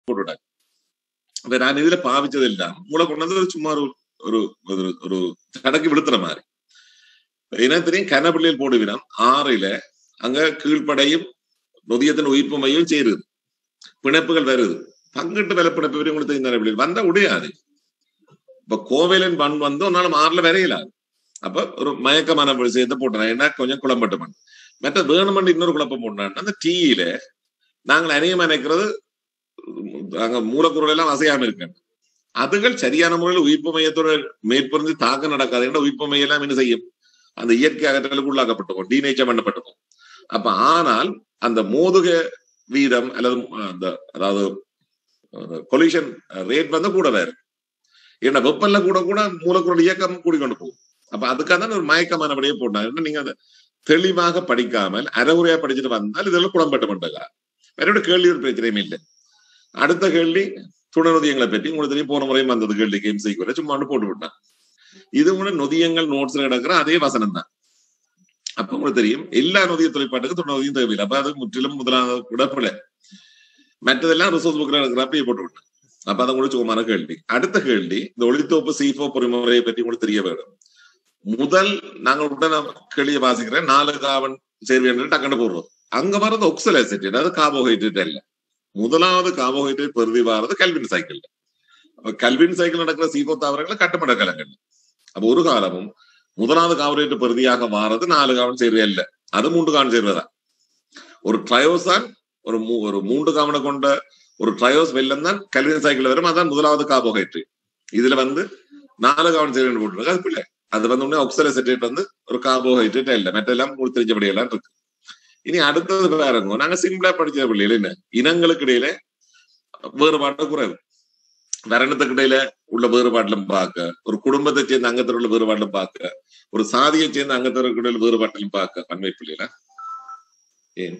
போட்டுவிட்டாங்க அப்ப நான் இதுல பாவிச்சது எல்லாம் உங்களை கொண்டு வந்து ஒரு சும்மா ஒரு ஒரு ஒரு- ஒரு கணக்கு விழுத்துற மாதிரி என்ன தெரியும் கனப்பள்ளியில் போடுவினம் ஆறில அங்க கீழ்ப்படையும் நொதியத்தின் உயிர்ப்பு மையம் சேருது பிணைப்புகள் வருது பங்கிட்டு விலை பிணைப்பு வரையும் உங்களுக்கு தெரியும் தானே வந்தா உடையாது இப்ப கோவிலின் பண் வந்து ஒன்னாலும் ஆறுல வரையலாது அப்ப ஒரு மயக்கமான விஷயத்தை போட்டேன் ஏன்னா கொஞ்சம் குழம்பட்டு மண் மற்ற வேணுமென்று இன்னொரு குழப்பம் போட்டான் அந்த டீயில நாங்கள் அநேகமா நினைக்கிறது அங்க மூலக்கூறுகள் எல்லாம் அசையாம இருக்கேன் அதுகள் சரியான முறையில் உயிர்ப்பு மையத்தோட மேற்பொருந்து தாக்கம் நடக்காது என்ற உயிர்ப்பு மையம் எல்லாம் என்ன செய்யும் அந்த இயற்கை அகற்றலுக்கு உள்ளாக்கப்பட்டிருக்கும் டீநேச்சர் பண்ணப்பட்டிருக்கும் அப்ப ஆனால் அந்த மோதுக வீதம் அல்லது அந்த அதாவது கொலிஷன் ரேட் வந்து கூட வேறு ஏன்னா வெப்பல்ல கூட கூட மூலக்கூறு இயக்கம் கூடிக்கொண்டு போகும் அப்ப அதுக்காக தான் ஒரு மயக்கமானபடியே போட்டாங்க நீங்க அதை தெளிவாக படிக்காமல் அரைகுறையா படிச்சுட்டு வந்தால் இதெல்லாம் குழம்பட்டு மாட்டாங்க வேற கேள்வி ஒரு பிரச்சனையும் இல்லை அடுத்த கேள்வி துணை நொதியங்களை பற்றி உங்களுக்கு தெரியும் போன முறையும் வந்தது கேள்வி கேம் செய்ய சும்மா ஒண்ணு போட்டு விட்டான் இது கூட நொதியங்கள் நோட்ஸ்ல கிடக்குற அதே வசனம் தான் அப்ப உங்களுக்கு தெரியும் எல்லா நொதிய தொழிற்பாட்டுக்கு துணை நொதியும் தேவையில்லை அப்ப அது முற்றிலும் முதலாவது கூட பிள்ளை மற்றதெல்லாம் ரிசோர்ஸ் புக்கில் இருக்கிற அப்படியே போட்டு விட்டேன் அப்ப அதை உங்களுக்கு சுகமான கேள்வி அடுத்த கேள்வி இந்த ஒளித்தோப்பு சீஃபோ பொறிமுறையை பற்றி உங்களுக்கு தெரிய வேண்டும் முதல் நாங்கள் உடனே கேள்வியை வாசிக்கிறேன் நாலு காவன் சேர்வி என்று டக்குன்னு போடுறோம் அங்க வர்றது ஒக்சலைசிட்டி அதாவது கார்போஹைட்ரேட் அல்ல முதலாவது கார்போஹைட்ரேட் பெருதி வாரது கல்வின் சைக்கிள் அப்ப கல்வின் சைக்கிள் நடக்கிற சீபோ தாவரங்களை கட்டுமட கலங்கள் அப்ப ஒரு காலமும் முதலாவது கார்போஹைட்ரேட் பெருதியாக மாறது நாலு காவன் சேர்வை அல்ல அது மூன்று காவன் சேர்வதா ஒரு ட்ரயோசான் ஒரு மூ- ஒரு மூன்று காவனை கொண்ட ஒரு ட்ரயோஸ் வெள்ளம் தான் கல்வின் சைக்கிள் வரும் அதான் முதலாவது கார்போஹைட்ரேட் இதுல வந்து நாலு காவன் சேர்வை போட்டுருக்கு அது பிள்ளை அது வந்து உடனே ஒக்சலைசேட்டேட் வந்து ஒரு கார்போஹைட்ரேட் இல்ல மற்றெல்லாம் உங்களுக்கு தெரிஞ்சபடி எல்லாம் இருக்கு இனி அடுத்தது பாருங்க நாங்க சிம்பிளா படிச்ச பிள்ளைகள் என்ன இனங்களுக்கு இடையில வேறுபாடு குறைவு வரணத்துக்கு இடையில உள்ள வேறுபாட்டிலும் பார்க்க ஒரு குடும்பத்தை சேர்ந்த அங்கத்தில் உள்ள வேறுபாட்டிலும் பார்க்க ஒரு சாதியை சேர்ந்த அங்கத்திற்கு இடையில வேறுபாட்டிலும் பார்க்க பன்மை பிள்ளைகளா ஏன்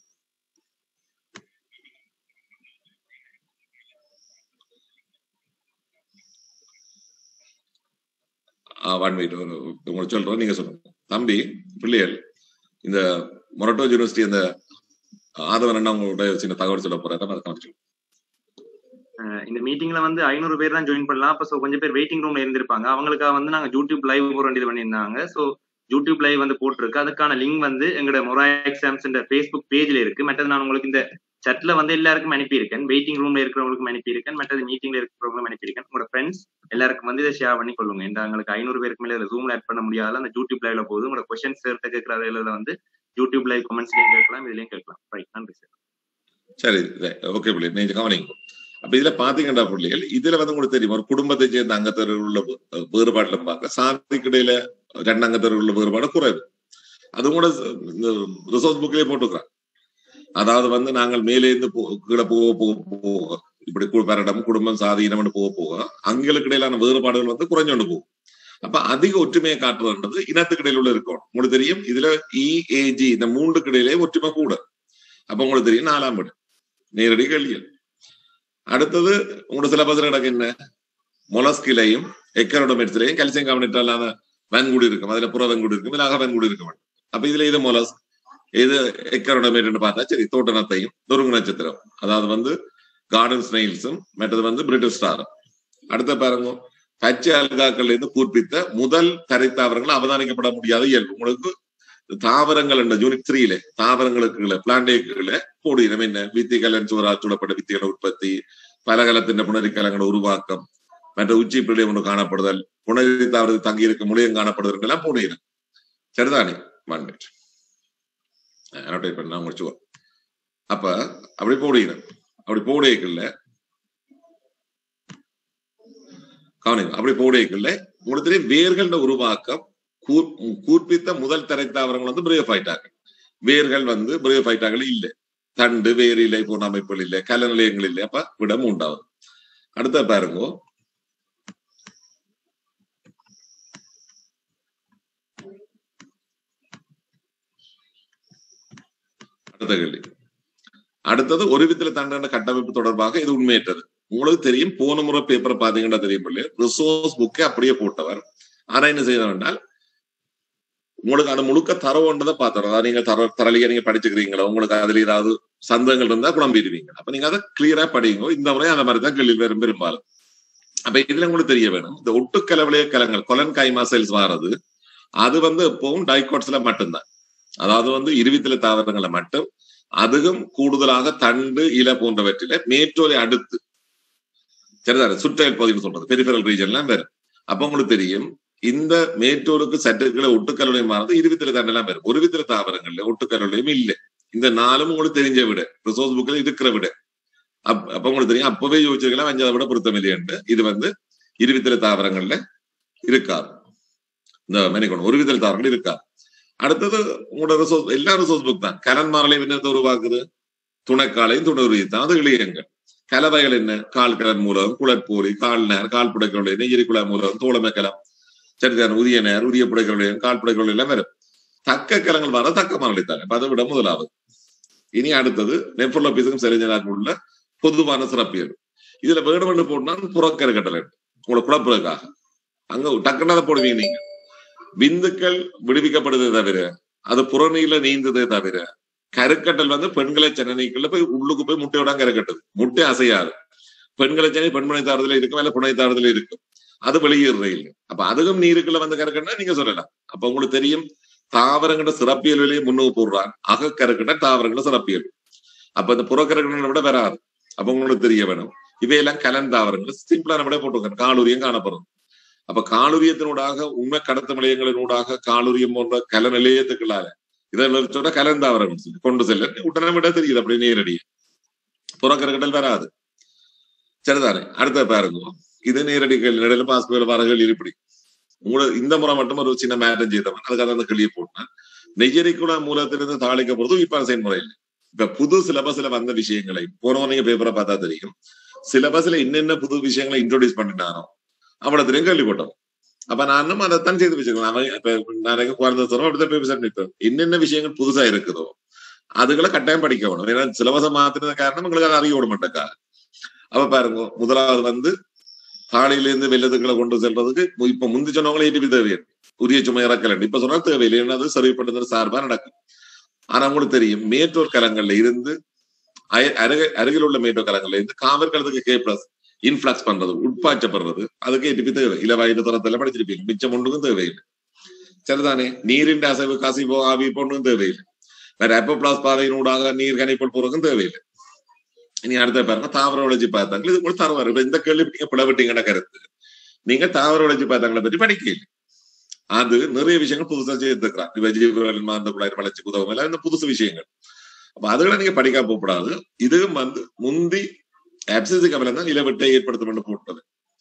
ஒன் மினிட் உங்களுக்கு சொல்றோம் நீங்க சொல்லுங்க தம்பி பிள்ளைகள் இந்த மொரட்டோ யூனிவர்சிட்டி அந்த ஆதவன் அண்ணா உங்களோட சின்ன தகவல் சொல்ல போறாரு அதை காமிச்சு அஹ் இந்த மீட்டிங்ல வந்து ஐநூறு பேர் தான் ஜாயின் பண்ணலாம் அப்ப சோ கொஞ்சம் பேர் வெயிட்டிங் ரூம்ல இருந்திருப்பாங்க அவங்களுக்காக வந்து நாங்க யூடியூப் லைவ் போட வேண்டியது பண்ணியிருந்தாங்க சோ யூடியூப் லைவ் வந்து போட்டிருக்கு அதுக்கான லிங்க் வந்து எங்களோட மொரா எக்ஸாம்ஸ் ஃபேஸ்புக் பேஜ்ல இருக்கு மற்றது நான் உங்களுக்கு இந்த சட்ல வந்து எல்லாருக்கும் அனுப்பியிருக்கேன் வெயிட்டிங் ரூம்ல இருக்கிறவங்களுக்கும் அனுப்பியிருக்கேன் மற்றது மீட்டிங்ல இருக்கிறவங்களும் அனுப்பியிருக்கேன் உங்களோட ஃப்ரெண்ட்ஸ் எல்லாருக்கும் வந்து இதை ஷேர் பண்ணி கொள்ளுங்க இந்த எங்களுக்கு ஐநூறு பேருக்கு மேல ஜூம்ல ஆட் பண்ண முடியாத அந்த யூடியூப் லைவ்ல போகுது உங்களோட கொஸ்டின்ஸ் சேர்த்து கேட்கிற இதுல வந்து யூடியூப் லைவ் கமெண்ட்ஸ்லயும் கேட்கலாம் இதுலயும் கேட்கலாம் ரைட் நன்றி சார் சரி ஓகே பிள்ளை நீங்க கவனிங்க அப்ப இதுல பாத்தீங்கன்னா பிள்ளைகள் இதுல வந்து உங்களுக்கு தெரியும் ஒரு குடும்பத்தை சேர்ந்த அங்கத்தர்கள் உள்ள வே- வேறுபாடுல பார்க்க சாதிக்கு இடையில ரெண்டு அங்கத்தர்கள் உள்ள வேறுபாடு குறைவு அது கூட ரிசோர்ஸ் புக்லயே போட்டுக்கிறான் அதாவது வந்து நாங்கள் மேலே இருந்து போ- கீழே போக போக போக இப்படி கு- பேரிடம் குடும்பம் சாதி இனம்னு போக போக அங்களுக்கு இடையிலான வேறுபாடுகள் வந்து குறைஞ்சோண்டு போகும் அப்ப அதிக ஒற்றுமையை காட்டுறதுன்றது இனத்துக்கு இடையில உள்ள இருக்கணும் உங்களுக்கு தெரியும் இதுல இஏஜி இந்த மூன்றுக்கு இடையிலே ஒற்றுமை கூட அப்ப உங்களுக்கு தெரியும் நாலாம் வீடு நேரடி கேள்விகள் அடுத்தது உங்களோட சிலபஸ் கிடக்கு என்ன மொலஸ்கிலையும் எக்கரோடமெட்ஸ்லையும் கல்சியம் கார்பனேட் இல்லாத வெண்குடி இருக்கும் அதுல புற வெண்குடி இருக்கும் இதுல அக வெண்குடி இருக்க வேண்டும் அப்ப இதுல இது மொலஸ் இது எக்கரோடமேட்னு பார்த்தா சரி தோட்டனத்தையும் நொறுங்கு நட்சத்திரம் அதாவது வந்து கார்டன் ஸ்னெயில்ஸும் மற்றது வந்து பிரிட்டிஷ் ஸ்டாரும் அடுத்த பாருங்க பச்சை அல்காக்கள் இருந்து கூர்ப்பித்த முதல் தரைத்தாவரங்கள் அவதானிக்கப்பட முடியாத இயல்பு உங்களுக்கு தாவரங்கள் என்ற யூனிட் த்ரீல தாவரங்களுக்கு பிளான்டேக்குல போடுகிறோம் என்ன வித்திகள் சூறால் சூடப்பட்ட வித்திகள உற்பத்தி பலகலத்தின் புனரிக்கலங்கள உருவாக்கம் மற்ற உச்சி பிள்ளை ஒன்று காணப்படுதல் புனரி தாவரத்தில் தங்கி இருக்க முளையம் காணப்படுதல் எல்லாம் போடுகிறேன் சரிதானே ஒன் மினிட் அனோட்டேட் பண்ண முடிச்சுவோம் அப்ப அப்படி போடுகிறேன் அப்படி போடையக்கல்ல கவனிங்க அப்படி போடையக்கல்ல உங்களுக்கு தெரியும் வேர்கள்ட உருவாக்கம் கூர் கூர்ப்பித்த முதல் தரைத்தாவரங்கள் வந்து பிரயோஃபைட்டார்கள் வேர்கள் வந்து பிரயோஃபைட்டார்கள் இல்லை தண்டு வேர் இலை போன்ற அமைப்புகள் இல்லை கல நிலையங்கள் இல்லை அப்ப விடம் உண்டாவது அடுத்த பாருங்க அடுத்த கேள்வி அடுத்தது ஒரு விதத்துல தண்டான கட்டமைப்பு தொடர்பாக இது உண்மையற்றது உங்களுக்கு தெரியும் போன முறை பேப்பரை பாத்தீங்கன்னா தெரியும் இல்லையா ரிசோர்ஸ் புக்கை அப்படியே போட்டவர் ஆனா என்ன செய்யணும் என்றால் உங்களுக்கு அந்த முழுக்க தரவுன்றதை பாத்துறோம் அதாவது நீங்க தர தரலியா நீங்க படிச்சுக்கிறீங்களா உங்களுக்கு அதுல ஏதாவது சந்தங்கள் இருந்தா குழம்பிடுவீங்க அப்ப நீங்க அதை கிளியரா படிங்க இந்த முறை அந்த மாதிரி தான் கேள்வி வரும் பெரும்பாலும் அப்ப இதுல உங்களுக்கு தெரிய வேணும் இந்த ஒட்டுக்கலவளைய கலங்கள் கொலன் கைமா செல்ஸ் வாரது அது வந்து எப்பவும் டைகோட்ஸ்ல மட்டும்தான் அதாவது வந்து இருவித்தில தாவரங்களை மட்டும் அதுவும் கூடுதலாக தண்டு இலை போன்றவற்றில மேற்றோரை அடுத்து சரிதானே சுற்றல் பகுதின்னு சொல்றது பெரிஃபரல் ரீஜன்லாம் வேறு அப்ப உங்களுக்கு தெரியும் இந்த மேட்டூருக்கு சற்றுக்களை ஒட்டுக்கல்லுடைய மாறது இருவித்தில தண்டெல்லாம் வரும் ஒரு வித்தில தாவரங்கள்ல ஒட்டுக்கல்லுடையும் இல்லை இந்த நாளும் உங்களுக்கு தெரிஞ்ச விட ரிசோர்ஸ் புக்ல இருக்கிற விட அப் அப்ப உங்களுக்கு தெரியும் அப்பவே யோசிச்சிருக்கலாம் அஞ்சாவது விட பொருத்தம் இல்லையண்டு இது வந்து இருவித்தில தாவரங்கள்ல இருக்காது இந்த மெனிக்கணும் ஒரு விதத்தில் தாவரங்கள் இருக்காது அடுத்தது உங்களோட ரிசோர்ஸ் எல்லா ரிசோர்ஸ் புக் தான் கலன் மாறலையும் என்னத்தை உருவாக்குது துணைக்காலையும் துணை உறுதி தான் அது இளையங்கள் கலவைகள் என்ன கால் கலர் மூலம் குளற்போலி கால் நேர் கால் புடைக்களுடைய நெய்யரி குழா மூலம் தோழமை கலம் சரிதான் உரிய நேர் உரிய புடைக்களுடைய கால் புடைக்களுடைய எல்லாம் வரும் தக்க கலங்கள் வர தக்க மரளித்தாங்க அதை விட முதலாவது இனி அடுத்தது நெஃபுலோபிஸுக்கும் செலிஞ்சனாக்கும் உள்ள பொதுவான சிறப்பியல் இதுல வேணுமென்று போட்டா புறக்கரை கட்டளை உங்களை குழப்பதற்காக அங்க டக்குன்னு அதை போடுவீங்க நீங்க விந்துக்கள் விடுவிக்கப்படுதே தவிர அது புறநீல நீந்ததே தவிர கருக்கட்டல் வந்து பெண்களை ஜனனிக்குள்ள போய் உள்ளுக்கு போய் முட்டையோட கருக்கட்டுது முட்டை அசையாது பெண்களை ஜனி பெண்மனை தாரதுல இருக்கும் இல்ல புனை தாரதுல இருக்கும் அது வெளியேறதே இல்லை அப்ப அதுவும் நீருக்குள்ள வந்து கருக்கட்டா நீங்க சொல்லலாம் அப்ப உங்களுக்கு தெரியும் தாவரங்கள சிறப்பியல் விலையை முன்னுக்கு போடுறான் அக கருக்கட்ட தாவரங்கள சிறப்பியல் அப்ப இந்த புறக்கருக்கட்டை விட வராது அப்ப உங்களுக்கு தெரிய வேணும் இவையெல்லாம் கலன் தாவரங்கள் சிம்பிளான விட போட்டுருக்காங்க காலூரியம் காணப்படும் அப்ப காலுரியத்தினூடாக உண்மை கடத்த நிலையங்களினூடாக காலுரியம் போன்ற கல நிலையத்துக்குள்ளால இதெல்லாம் சொன்னா கலந்தாவரம் கொண்டு செல்ல உடனே விட தெரியுது அப்படி நேரடி புறக்கரக்கடல் வராது சரிதானே அடுத்த பாருங்க இது நேரடி கேள்வி நடையில பாஸ்போர்ட் வரகள் இப்படி உங்களோட இந்த முறை மட்டும் ஒரு சின்ன மேட்டம் செய்தவன் அதுக்காக அந்த கிளியை போட்டேன் நெய்யரிக்குள்ள மூலத்திலிருந்து தாளிக்க போறது இப்ப செயல்முறை இல்லை இப்ப புது சிலபஸ்ல வந்த விஷயங்களை போனவங்க நீங்க பேப்பரை பார்த்தா தெரியும் சிலபஸ்ல என்னென்ன புது விஷயங்களை இன்ட்ரோடியூஸ் பண்ணினாரோ அவ்வளவு கேள்விப்பட்டோம் அப்ப நானும் அதைத்தான் செய்து வச்சிருக்கேன் அவன் இப்ப நிறைய குழந்தை தரோம் அப்படித்தான் பேப்பர் நிற்பேன் என்னென்ன விஷயங்கள் புதுசா இருக்குதோ அதுகளை கட்டாயம் படிக்க வேணும் ஏன்னா சிலபஸை மாத்தினது காரணம் உங்களுக்கு அதை அறிய விட மாட்டேக்கா அப்ப பாருங்க முதலாவது வந்து தாளியில இருந்து வெள்ளத்துக்களை கொண்டு செல்றதுக்கு இப்ப முந்தி சொன்னவங்களே ஏடிபி தேவையில்லை உரிய சுமை இறக்கல இப்ப சொன்னா தேவையில்லை ஏன்னா அது சரிப்படுத்துறது சார்பா நடக்கும் ஆனா உங்களுக்கு தெரியும் மேட்டூர் கலங்கள்ல இருந்து அருக அருகில் உள்ள மேட்டூர் கலங்கள்ல இருந்து காவிரி கலத்துக்கு கே பிளஸ் இன்ஃபிளக்ஸ் பண்றது உட்பாய்ச்சப்படுறது அதுக்கு ஏடிபி தேவை இலவாயுத தரத்துல படிச்சிருப்பீங்க மிச்சம் ஒன்றுக்கும் தேவையில்லை சரிதானே நீரின் அசைவு கசிவோ ஆவி பொண்ணும் தேவையில்லை வேற எப்போ பிளாஸ் பாதையினூடாக நீர் கணிப்பல் போறதுக்கும் தேவையில்லை இனி அடுத்த பாருங்க தாவர வளர்ச்சி பார்த்தாங்க இது கூட தரவாரு இப்ப இந்த கேள்வி நீங்க பிளவிட்டீங்கன்னு கருத்து நீங்க தாவர வளர்ச்சி பார்த்தாங்களை பற்றி படிக்கல அது நிறைய விஷயங்கள் புதுசா சேர்த்துக்கிறான் வெஜிடபிள் மாந்த குழாய் வளர்ச்சி உதவும் எல்லாம் இந்த புதுசு விஷயங்கள் அப்ப அதுகளை நீங்க படிக்காம போகக்கூடாது இதுவும் வந்து முந்தி ஆப்சிசி கவலை தான் நிலவெட்டை ஏற்படுத்தும் என்று போட்டது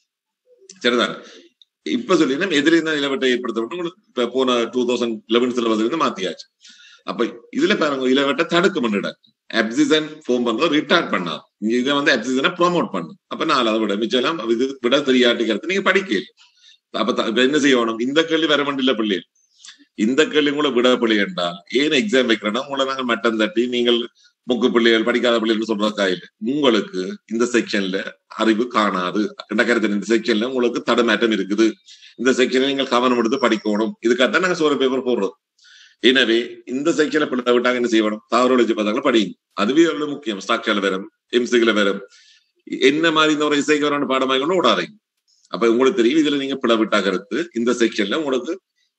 சரிதான் இப்ப சொல்லினா எதிரில் தான் நிலவெட்டை ஏற்படுத்தும் இப்ப போன டூ தௌசண்ட் லெவன் சிலபஸ்ல இருந்து மாத்தியாச்சு அப்ப இதுல பாருங்க இலவெட்டை தடுக்க பண்ணிட அப்சிசன் ஃபோம் பண்றது ரிட்டார்ட் பண்ணா இதை வந்து அப்சிசனை ப்ரொமோட் பண்ணு அப்ப நான் அதை விட மிச்சம் இது விட தெரியாட்டிக்கிறது நீங்க படிக்கல அப்ப என்ன செய்யணும் இந்த கேள்வி வர வேண்டிய பிள்ளை இந்த கேள்வி கூட விட பிள்ளை என்றால் ஏன் எக்ஸாம் வைக்கிறேன்னா உங்களை நாங்கள் மட்டம் தட்டி நீங்கள் முக்கு பிள்ளைகள் படிக்காத பிள்ளைகள் சொல்றதுக்கா இல்லை உங்களுக்கு இந்த செக்ஷன்ல அறிவு காணாது கருத்து இந்த செக்ஷன்ல உங்களுக்கு தடமாற்றம் இருக்குது இந்த செக்ஷன்ல நீங்கள் கவனம் எடுத்து படிக்கணும் இதுக்காகத்தான் நாங்க சோறு பேப்பர் போடுறோம் எனவே இந்த செக்ஷன்ல பிள்ளை விட்டாங்க என்ன செய்யணும் தாவரொழிச்சு பார்த்தாங்க படிங்க அதுவே எவ்வளவு முக்கியம் ஸ்ட்ரக்சர்ல வரும் எம்சிகளை வரும் என்ன மாதிரி இந்த ஒரு இசைக்கு வரான பாடமாக விடாதீங்க அப்ப உங்களுக்கு தெரியும் இதுல நீங்க பிளவிட்டா கருத்து இந்த செக்ஷன்ல உங்களுக்கு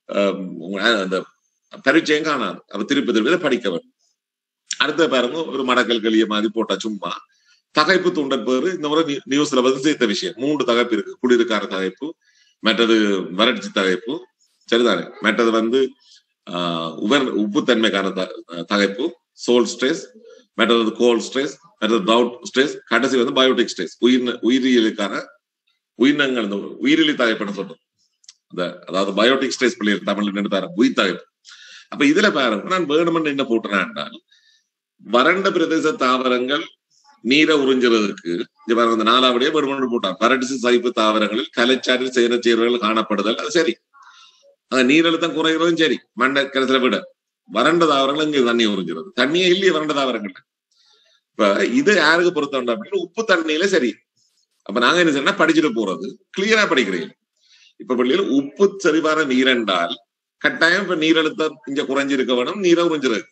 அந்த பரீட்சையும் காணாது அப்ப திருப்பி திருப்பி படிக்க வரும் அடுத்த பாருங்க ஒரு மடக்கல் களிய மாதிரி போட்டா சும்மா தகைப்பு தூண்டல் பேரு இந்த முறை நியூஸ்ல வந்து சேர்த்த விஷயம் மூன்று தகைப்பு இருக்கு குளிர்கார தகைப்பு மற்றது வறட்சி தகைப்பு சரிதானே மற்றது வந்து ஆஹ் உவர் உப்புத்தன்மைக்கான தகைப்பு சோல் ஸ்ட்ரெஸ் மற்றது கோல் ஸ்ட்ரெஸ் மற்றது டவுட் ஸ்ட்ரெஸ் கடைசி வந்து பயோட்டிக் ஸ்ட்ரெஸ் உயிர் உயிரியலுக்கான உயிரினங்கள் இந்த உயிரிலி தகைப்புன்னு சொல்றோம் இந்த அதாவது பயோட்டிக் ஸ்ட்ரெஸ் பிள்ளைகள் தமிழ்ல நின்று தர உயிர் தகைப்பு அப்ப இதுல பாருங்க நான் வேணுமென்று என்ன போட்டுறேன் என்றால் வறண்ட பிரதேச தாவரங்கள் நீரை உறிஞ்சுறதுக்கு இங்க பாருங்க இந்த நாலாவடியே வேணுமென்று போட்டான் வறட்சி சைப்பு தாவரங்களில் கலைச்சாற்றில் செய்யற சீரர்கள் காணப்படுதல் அது சரி அந்த நீரழுத்தம் குறைகிறதும் சரி மண்ணை கரைசல விட வறண்ட தாவரங்கள் இங்க தண்ணி உறிஞ்சுறது தண்ணியே இல்லையே வறண்ட தாவரங்கள் இப்ப இது யாருக்கு பொறுத்த அப்படின்னு உப்பு தண்ணியில சரி அப்ப நாங்க என்ன செய்யணும் படிச்சுட்டு போறது கிளியரா படிக்கிறீங்க இப்ப பள்ளியில உப்பு சரிவான நீர் என்றால் கட்டாயம் இப்ப நீரழுத்தம் இங்க குறைஞ்சிருக்க வேணும் நீரை உறிஞ்சிருக்கு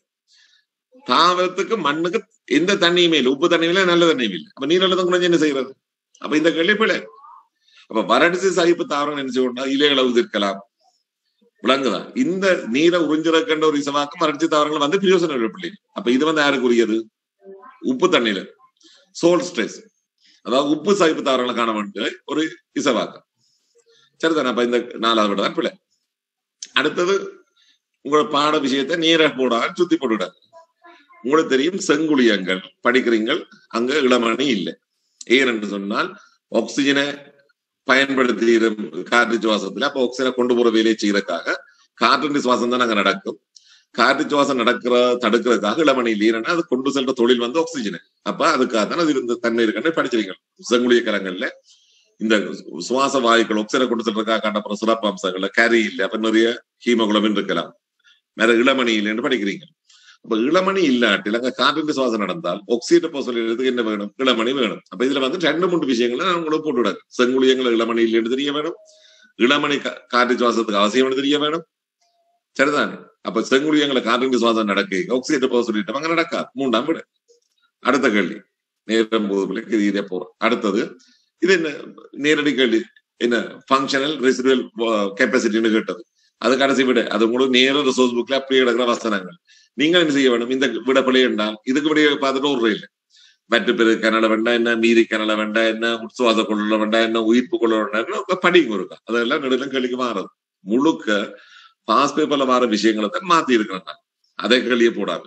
தாவரத்துக்கு மண்ணுக்கு எந்த தண்ணியுமே இல்லை உப்பு தண்ணியும் இல்லை நல்ல தண்ணியும் இல்லை அப்ப நீரழுத்தம் குறைஞ்சு என்ன செய்யறது அப்ப இந்த கேள்வி பிழை அப்ப வறட்சி சகிப்பு தாவரம் என்ன செய்யணும்னா இலைகளை உதிர்க்கலாம் விளங்குதா இந்த நீரை உறிஞ்சிறக்கின்ற ஒரு இசவாக்கம் வறட்சி தாவரங்கள் வந்து பிரயோசனம் பிள்ளை அப்ப இது வந்து யாருக்குரியது உப்பு தண்ணியில சோல் ஸ்ட்ரெஸ் அதாவது உப்பு சகிப்பு தாவரங்களை காண வேண்டிய ஒரு இசவாக்கம் சரிதானே அப்ப இந்த நாலாவது விட தான் பிள்ளை அடுத்தது உங்களோட பாட விஷயத்தை நீரை போடாம சுத்தி போட்டுவிடாது உங்களுக்கு தெரியும் செங்குளியங்கள் படிக்கிறீங்கள் அங்க இளமணி இல்லை ஏனென்று சொன்னால் ஆக்சிஜனை பயன்படுத்தி காற்று சுவாசத்துல அப்ப ஆக்சிஜனை கொண்டு போற வேலையை செய்யறதுக்காக காற்று சுவாசம் தான் அங்க நடக்கும் காற்று சுவாசம் நடக்கிற தடுக்கிறதுக்காக இளமணி இல்லைன்னா அது கொண்டு செல்ற தொழில் வந்து ஆக்சிஜன் அப்ப அதுக்காக தான் அது இருந்த தன்மை இருக்குன்னு படிச்சிருக்கீங்க செங்குளிய கலங்கள்ல இந்த சுவாச வாயுக்கள் ஆக்சிஜனை கொண்டு செல்றதுக்காக காட்டப்படுற சிறப்பு அம்சங்கள்ல கரி இல்லை அப்ப நிறைய ஹீமோகுளோபின் இருக்கலாம் வேற இளமணி இல்லைன்னு படிக்கிறீங்க அப்ப இளமணி இல்லாட்டில் அங்க காற்றின் சுவாசம் நடந்தால் ஆக்சிஜன் போக சொல்லிடுறதுக்கு என்ன வேணும் இளமணி வேணும் அப்ப இதுல வந்து ரெண்டு மூன்று விஷயங்களை நான் உங்களுக்கு போட்டு விடாது செங்குளியங்கள் இளமணி இல்லைன்னு தெரிய வேணும் இளமணி காற்று சுவாசத்துக்கு அவசியம் தெரிய வேணும் சரிதானே அப்ப செங்குளியங்களை காற்றின் சுவாசம் நடக்கு ஆக்சிஜன் போக சொல்லிட்டு அங்க நடக்காது மூன்றாம் விட அடுத்த கேள்வி நேரம் போது பிள்ளைக்கு இது இதே போறோம் அடுத்தது இது என்ன நேரடி கேள்வி என்ன ஃபங்க்ஷனல் ரெசிடுவல் கெப்பாசிட்டின்னு கேட்டது அது கடைசி விட அது உங்களுக்கு நேர ரிசோர்ஸ் புக்ல அப்படியே கிடக்கிற வசனங்கள் நீங்கள் என்ன செய்ய வேணும் இந்த விட பிள்ளை என்றால் இதுக்கு விடைய பார்த்துட்டு ஒரு இல்லை மற்ற பேரு கனல வேண்டாம் என்ன மீதி கனல வேண்டாம் என்ன உட்சுவாச கொள்ள வேண்டாம் என்ன உயிர்ப்பு கொள்ள வேண்டாம் படிங்க இருக்கா அதெல்லாம் நடுவில் கேள்விக்கு மாறுது முழுக்க பாஸ் பேப்பர்ல வர விஷயங்களை தான் மாத்தி இருக்கிறேன் அதை கேள்வியே போடாது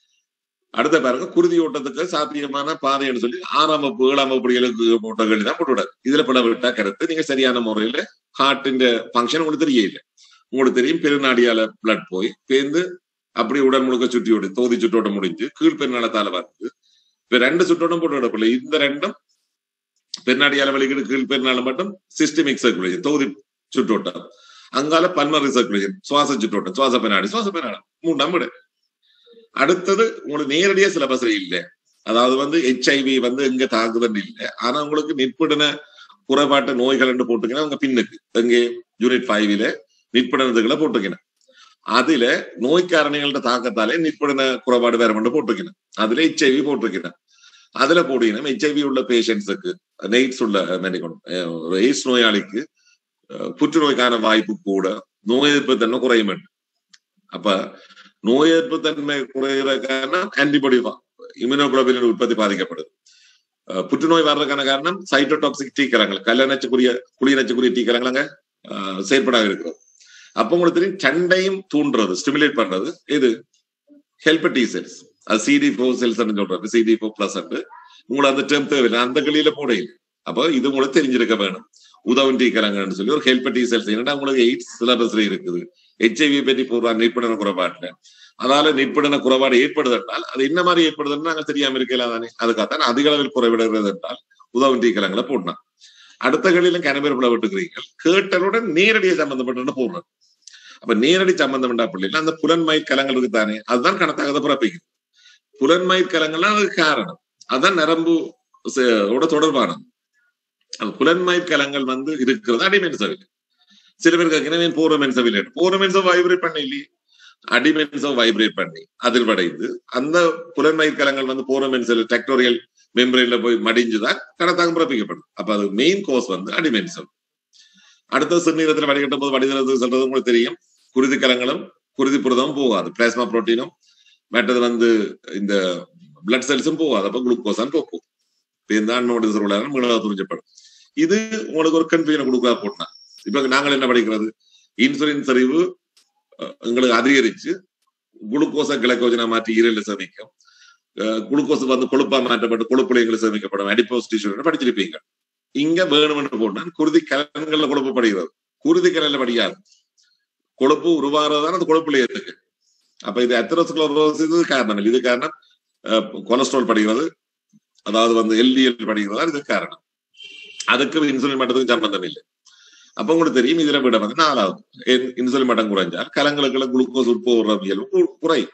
அடுத்த பாருங்க குருதி ஓட்டத்துக்கு சாத்தியமான பாதைன்னு சொல்லி ஆறாம் வகுப்பு ஏழாம் வகுப்புகளுக்கு போட்ட கேள்வி தான் போட்டு விடாது இதுல பல விட்டா கருத்து நீங்க சரியான முறையில ஹார்ட்டின் ஃபங்க்ஷன் உங்களுக்கு தெரியல உங்களுக்கு தெரியும் பெருநாடியால பிளட் போய் பேர்ந்து அப்படி உடல் முழுக்க சுற்றி விடு தோதி சுற்றோட்டம் முடிஞ்சு கீழ் பெருநாளத்தால வந்து இப்ப ரெண்டு சுற்றோட்டம் போட்டு விடப்பில்லை இந்த ரெண்டும் பெருநாடியால வலிக்கிட்டு கீழ் பெருநாள் மட்டும் சிஸ்டமிக் சர்க்குலேஷன் தொகுதி சுற்றோட்டம் அங்கால பல்மரி சர்க்குலேஷன் சுவாச சுற்றோட்டம் சுவாச பெருநாடி சுவாச பெருநாடு மூணாம் விட அடுத்தது உங்களுக்கு நேரடியா சிலபஸ் இல்லை அதாவது வந்து ஹெச்ஐவி வந்து எங்க தாக்குதல் இல்லை ஆனா உங்களுக்கு நிற்புடன குறைபாட்டு நோய்கள் என்று போட்டுக்கணும் உங்க பின்னுக்கு எங்கே யூனிட் ஃபைவ்ல நிற்புடனதுகளை போட்டுக்கணும் அதுல நோய் காரணிகளோட தாக்கத்தாலே நிற்புடன குறைபாடு வேற மட்டும் போட்டுக்கணும் அதுல ஹெச்ஐவி போட்டிருக்கணும் அதுல போடுகணும் ஹெச்ஐவி உள்ள பேஷண்ட்ஸுக்கு நெய்ட்ஸ் உள்ள எய்ட்ஸ் நோயாளிக்கு புற்றுநோய்க்கான வாய்ப்பு கூட நோய் எதிர்ப்பு தன்மை குறையும் அப்ப நோய் எதிர்ப்பு தன்மை குறைகிற காரணம் ஆன்டிபாடி இம்யூனோகுளோபின் உற்பத்தி பாதிக்கப்படுது புற்றுநோய் வர்றதுக்கான காரணம் சைட்டோடாக்சிக் டீக்கலங்கள் கல்லணச்சுக்குரிய குளியநச்சுக்குரிய டீக்கலங்கள் அங்க செயற்படாக இருக்கிறது அப்ப உங்களுக்கு தெரியும் சண்டையும் தூண்டுறது ஸ்டிமுலேட் பண்றது இது ஹெல்ப் டி செல்ஸ் அது சிடி ஃபோர் செல்ஸ் சொல்றது சிடி ஃபோர் பிளஸ் உங்களுக்கு அந்த டேர்ம் தேவையில்லை அந்த களியில போட இல்லை அப்போ இது உங்களுக்கு தெரிஞ்சிருக்க வேணும் உதவும் டீக்கலங்கன்னு சொல்லி ஒரு ஹெல்ப் டி செல்ஸ் என்னன்னா உங்களுக்கு எயிட்ஸ் சிலபஸ்ல இருக்குது ஹெச்ஐவி பற்றி போடுறா நிற்படன குறைபாட்டுல அதால நிற்படன குறைபாடு ஏற்படுது என்றால் அது என்ன மாதிரி ஏற்படுதுன்னு நாங்க தெரியாம இருக்கலாம் தானே அதுக்காகத்தான் அதிக அளவில் குறைவிடுகிறது என்றால் உதவும் டீக்கலங்களை போடணும் அடுத்த களிலும் கனபெருப்புல விட்டுக்கிறீங்க கேட்டலுடன் நேரடியாக சம்பந்தப்பட்டு போடுறது அப்ப நேரடி சம்பந்தம் என்றா பிள்ளைல அந்த புலன்மயிர் கலங்கள் இருக்கு தானே அதுதான் கணக்காக பிறப்பிக்குது புலன்மயிர் கலங்கள்லாம் அதுக்கு காரணம் அதான் நரம்பு தொடர்பானது அது புலன்மயிர் கலங்கள் வந்து இருக்கிறது அடிமென் சவில் சில பேர் கேட்கிறேன் போரமென் சவில் போரமென்சோ வைப்ரேட் பண்ண இல்லையே அடிமென்சோ வைப்ரேட் பண்ணி அதிர்வடைந்து அந்த புலன்மயிர் கலங்கள் வந்து போரமென் செல் டெக்டோரியல் மெம்பரேன்ல போய் மடிஞ்சுதான் கணத்தாக பிறப்பிக்கப்படும் அப்ப அது மெயின் கோர்ஸ் வந்து அடிமென்சல் அடுத்த சிறுநீரத்துல வடிகட்டும் போது வடிகிறது சொல்றது உங்களுக்கு தெரியும் குருதி கலங்களும் குருதி புரதமும் போகாது பிளாஸ்மா புரோட்டீனும் மற்றது வந்து இந்த பிளட் செல்ஸும் போகாது அப்ப குளுக்கோசான் போகும் இந்த அன்னோட சொல்லுவாங்க மீளவ துரிஞ்சப்படும் இது உங்களுக்கு ஒரு கன்ஃபியூஷன் கொடுக்கா போட்டா இப்ப நாங்கள் என்ன படிக்கிறது இன்சுலின் சரிவு எங்களுக்கு அதிகரிச்சு குளுக்கோஸை கிளைக்கோஜனா மாற்றி ஈரல சேமிக்கும் குளுக்கோஸ் வந்து கொழுப்பா மாற்றப்பட்டு கொழுப்புல எங்களுக்கு சேமிக்கப்படும் அடிப்போஸ் டிஷ்யூ படிச்சிருப்பீங்க இங்க வேணும்னு போனா குருதி கலன்கள்ல கொழுப்பு படுகிறது குருதி கலன்ல படியாது கொழுப்பு உருவாகிறதான அந்த கொழுப்புல இருக்கு அப்ப இது அத்தரோஸ்குலரோசிஸ் இது காரணம் இல்லை இது காரணம் கொலஸ்ட்ரால் படிக்கிறது அதாவது வந்து எல்டிஎல் படிக்கிறதா இது காரணம் அதுக்கு இன்சுலின் மட்டத்துக்கு சம்பந்தம் இல்லை அப்ப உங்களுக்கு தெரியும் இதுல விட வந்து நாலாவது இன்சுலின் மட்டம் குறைஞ்சால் கலங்களுக்குள்ள குளுக்கோஸ் உட்புற இயல்பு குறையும்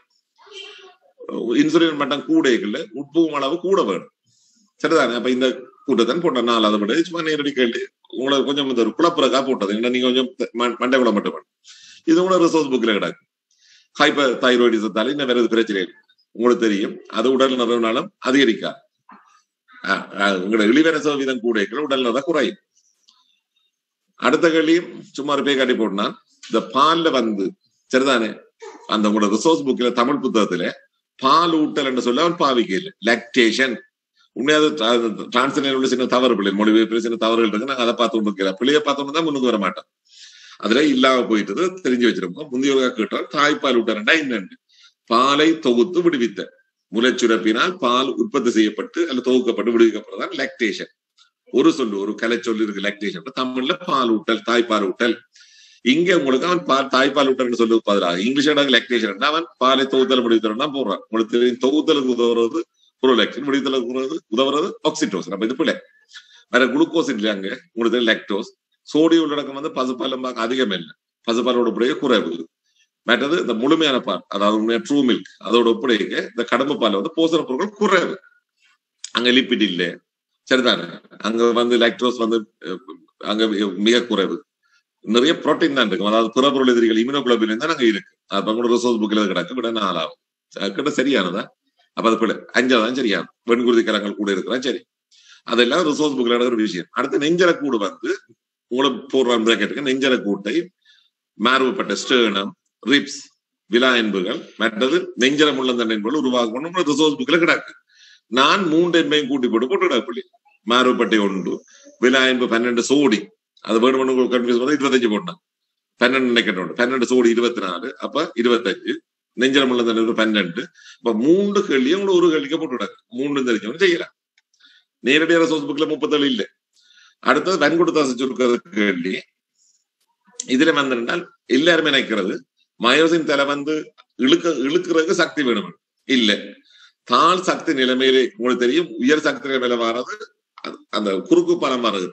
இன்சுலின் மட்டம் கூடைகள்ல உட்புகும் அளவு கூட வேணும் சரிதானே அப்ப இந்த கூட்டத்தான் போட்ட நாலாவது விட சும்மா நேரடி கேள்வி உங்களுக்கு கொஞ்சம் இந்த ஒரு குழப்பறக்கா போட்டது என்ன நீங்க கொஞ்சம் மண்டை குளம் மட்டும் இது கூட ரிசோர்ஸ் புக்ல கிடக்கு ஹைப்பர் தைராய்டிசத்தால இன்னும் வேற எது பிரச்சனை இல்லை உங்களுக்கு தெரியும் அது உடல் நலனாலும் அதிகரிக்காது அஹ் அஹ் உங்களோட இழிவர சதவீதம் கூட இருக்கிற உடல் நலம் குறையும் அடுத்த கேள்வியும் சும்மா ஒரு பேய் காட்டி போட்டுனா இந்த பால்ல வந்து சரிதானே அந்த உங்களோட ரிசோர்ஸ் புக்ல தமிழ் புத்தகத்துல பால் ஊட்டல் என்று சொல்ல அவன் பாவிக்கல லாக்டேஷன் உண்மையாவது டிரான்ஸ்லேட் உள்ள சின்ன தவறு பிள்ளை மொழிபெயர்ப்பில் சின்ன தவறுகள் இருக்கு நாங்க அதை பார்த்து கொண்டு இருக்கிறோம் பிள்ளைய பார்த்தோம்னு தான் முன்னுக்கு வர மாட்டோம் அதுல இல்லாம போயிட்டது தெரிஞ்சு வச்சிருக்கோம் முந்தைய கேட்டோம் தாய்ப்பால் ஊட்டறா என்னன்னு பாலை தொகுத்து விடுவித்த முளைச்சுரப்பினால் பால் உற்பத்தி செய்யப்பட்டு அல்ல தொகுக்கப்பட்டு விடுவிக்கப்படுறதான் லாக்டேஷன் ஒரு சொல்லு ஒரு கலை சொல்லு இருக்கு லாக்டேஷன் தமிழ்ல பால் ஊட்டல் தாய்ப்பால் ஊட்டல் இங்க உங்களுக்கு அவன் பால் தாய்ப்பால் ஊட்டல்னு சொல்லு பதிலாக இங்கிலீஷோட லாக்டேஷன் அவன் பாலை தொகுத்தல் விடுவித்தல் தான் போடுறான் உங்களுக்கு தெரியும் தொகுத்தலுக்கு உதவுறது புரோலாக்டின் விடுவித்தலுக்கு உதவுறது உதவுறது ஆக்சிடோசன் அப்ப இது பிள்ளை வேற குளுக்கோஸ் இல்லையா அங்க உங்களுக்கு தெரியும் லாக்டோஸ் சோடியம் உள்ளடக்கம் வந்து பசுப்பால் பார்க்க அதிகம் இல்லை பசுப்பாலோட ஒப்படைக்க குறைவு மற்றது இந்த முழுமையான பால் அதாவது உண்மையா ட்ரூ மில்க் அதோட ஒப்படைக்க இந்த கடம்பு பால் வந்து போசன பொருட்கள் குறைவு அங்க லிப்பிட் இல்லை சரிதானே அங்க வந்து லாக்டோஸ் வந்து அஹ், அங்க மிக குறைவு நிறைய புரோட்டீன் தான் இருக்கும் அதாவது பிற பொருள் எதிரிகள் இம்யூனோகுளோபின் தான் அங்க இருக்கு அப்ப கூட ரிசோர்ஸ் புக்கில் கிடக்கு விட நாலாகும் அது கிட்ட சரியானதா அப்ப அது பிள்ளை அஞ்சாதான் சரியான வெண்குருதி கரங்கள் கூட இருக்கிறா சரி அதெல்லாம் ரிசோர்ஸ் புக்ல நடக்கிற ஒரு விஷயம் அடுத்து நெஞ்சர கூடு வந்து உங்களுக்கு போடுற கேட்டுக்க நெஞ்சர கூட்டை மார்புப்பட்ட ஸ்டேர்னம் ரிப்ஸ் விலா என்புகள் மற்றது நெஞ்சரம் உள்ளந்தன் என்பது உருவாக்கணும் ரிசோர்ஸ் புக்ல கிடக்கு நான் மூன்று என்பையும் கூட்டி போட்டு போட்டு கிடப்பிள்ளி மார்புப்பட்டை ஒன்று விலா என்பு பன்னெண்டு சோடி அது வேணும் கன்ஃபியூஸ் பண்ணி இருபத்தஞ்சு போட்டான் பன்னெண்டு நினைக்கணும் பன்னெண்டு சோடி இருபத்தி நாலு அப்ப இருபத்தஞ்சு நெஞ்சரம் உள்ளந்தன் பன்னெண்டு அப்ப மூன்று கேள்வியும் உங்களுக்கு ஒரு கேள்விக்கு போட்டு கிடக்கு மூன்று தெரிஞ்சவங்க செய்யலாம் நேரடியாக ரிசோர்ஸ் புக்ல முப்பத்தேழு இல்லை அடுத்தது வன்கொடுத்தாச சுருக்கிறது கேள்வி இதுல வந்திருந்தால் எல்லாருமே நினைக்கிறது மயோசின் தலை வந்து இழுக்க இழுக்கிறதுக்கு சக்தி வேணும் இல்ல தாழ் சக்தி நிலைமையிலே உங்களுக்கு தெரியும் உயர் சக்தி நிலைமையில வர்றது அது- அந்த குறுக்கு பலம் வர்றது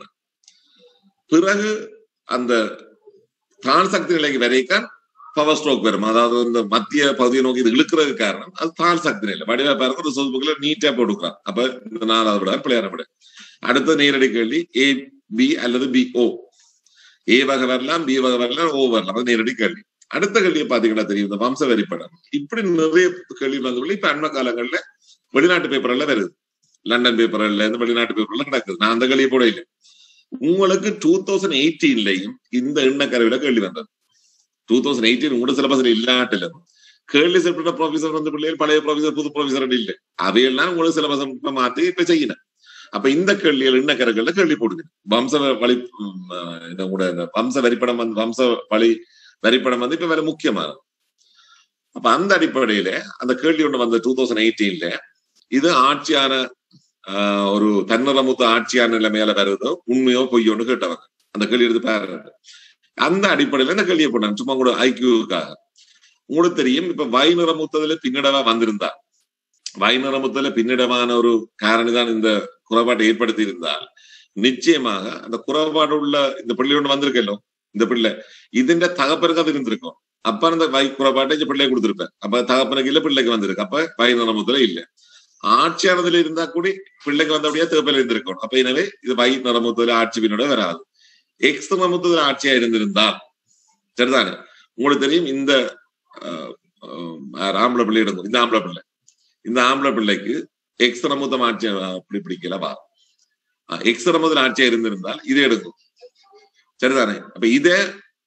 பிறகு அந்த தாழ் சக்தி நிலைக்கு வரைக்கும் பவர் ஸ்ட்ரோக் வரும் அதாவது இந்த மத்திய பகுதியை நோக்கி இது இழுக்கிறதுக்கு காரணம் அது தாழ் சக்தி நிலை வடிவா பாருங்க ஒரு சொல் நீட்டா போட்டுக்கிறான் அப்ப இந்த நாலாவது விட பிள்ளையார விட அடுத்த நேரடி கேள்வி ஏ பி அல்லது பி ஓ ஏ வகை வரலாம் பி வகை வரலாம் ஓ வரலாம் அது நேரடி கேள்வி அடுத்த கேள்வியை பாத்தீங்கன்னா தெரியும் இந்த வம்ச வரிப்படம் இப்படி நிறைய கேள்வி வந்தவங்க இப்ப அண்மை காலங்கள்ல வெளிநாட்டு பேப்பர்ல வருது லண்டன் பேப்பர்ல இருந்து வெளிநாட்டு பேப்பர்ல கிடக்குது நான் அந்த கேள்வியை போட இல்லை உங்களுக்கு டூ தௌசண்ட் எயிட்டீன்லயும் இந்த எண்ணக்கருவில கேள்வி வந்தது டூ தௌசண்ட் எயிட்டீன் உங்களோட சிலபஸ்ல இல்லாட்டிலும் கேள்வி செப்பட்ட ப்ரொஃபசர் வந்த பிள்ளைகள் பழைய ப்ரொஃபசர் புது ப்ரொஃபசர் இல்லை அவையெல்லாம் உங்களுக்கு சிலபஸ் மாத்தி இப்ப செய்யணும் அப்ப இந்த கேள்விகள் எண்ணக்கருகள்ல கேள்வி போடுங்க வம்ச வழி உம், அஹ், இந்த கூட இந்த வம்ச வரிப்படம் வந்து வம்ச வழி வரிப்படம் வந்து இப்ப வேற முக்கியமானது அப்ப அந்த அடிப்படையில அந்த கேள்வி ஒண்ணு வந்த டூ தௌசண்ட் எயிட்டீன்ல இது ஆட்சியான ஆஹ், ஒரு தன்னலமுத்த ஆட்சியான நிலைமையில வருதோ உண்மையோ பொய்யோன்னு கேட்டவங்க அந்த கேள்வி எடுத்து பாருங்க அந்த அடிப்படையில இந்த கேள்வியை போட்டாங்க சும்மா கூட ஐக்கியூக்காக உங்களுக்கு தெரியும் இப்ப வை நிறமுத்ததுல பின்னடவா வந்திருந்தா வை நிறமுத்ததுல பின்னடமான ஒரு காரணி தான் இந்த குறைபாட்டை ஏற்படுத்தி இருந்தால் நிச்சயமாக அந்த குறைபாடு உள்ள இந்த பிள்ளை ஒண்ணு வந்திருக்கല്ലോ இந்த பிள்ளை ഇതിന്റെ തകപ്പനക്ക് അത് ഇരുന്നിരിക്കും അപ്പൊ அந்த வை குறைபாட்டை இந்த பிள்ளையை கொடுத்திருப்பேன் அப்ப தகப்பனுக்கு இல்ல பிள்ளைக்கு வந்திருக்கு அப்ப வை நிறமுத்துல இல்ல ஆட்சியானதுல இருந்தா கூடி பிள்ளைக்கு வந்தபடியா தேப்பல இருந்திருக்கும் அப்ப எனவே இது வை நிறமுத்துல ஆட்சி பின்னோட வராது எக்ஸ் நிறமுத்துல ஆட்சியா இருந்திருந்தால் சரிதானே உங்களுக்கு தெரியும் இந்த ஆஹ், ஆஹ், ஆம்பளை பிள்ளை இருக்கும் இந்த ஆம்பளை பிள்ளை இந்த ஆம்பளை பிள்ளைக்கு எக்ஸ் நிறமுத்தம் ஆட்சி அப்படி பிடிக்கல வா எக்ஸ் நிறமுதல் ஆட்சியா இருந்திருந்தால் இது எடுக்கும் சரிதானே அப்ப இதே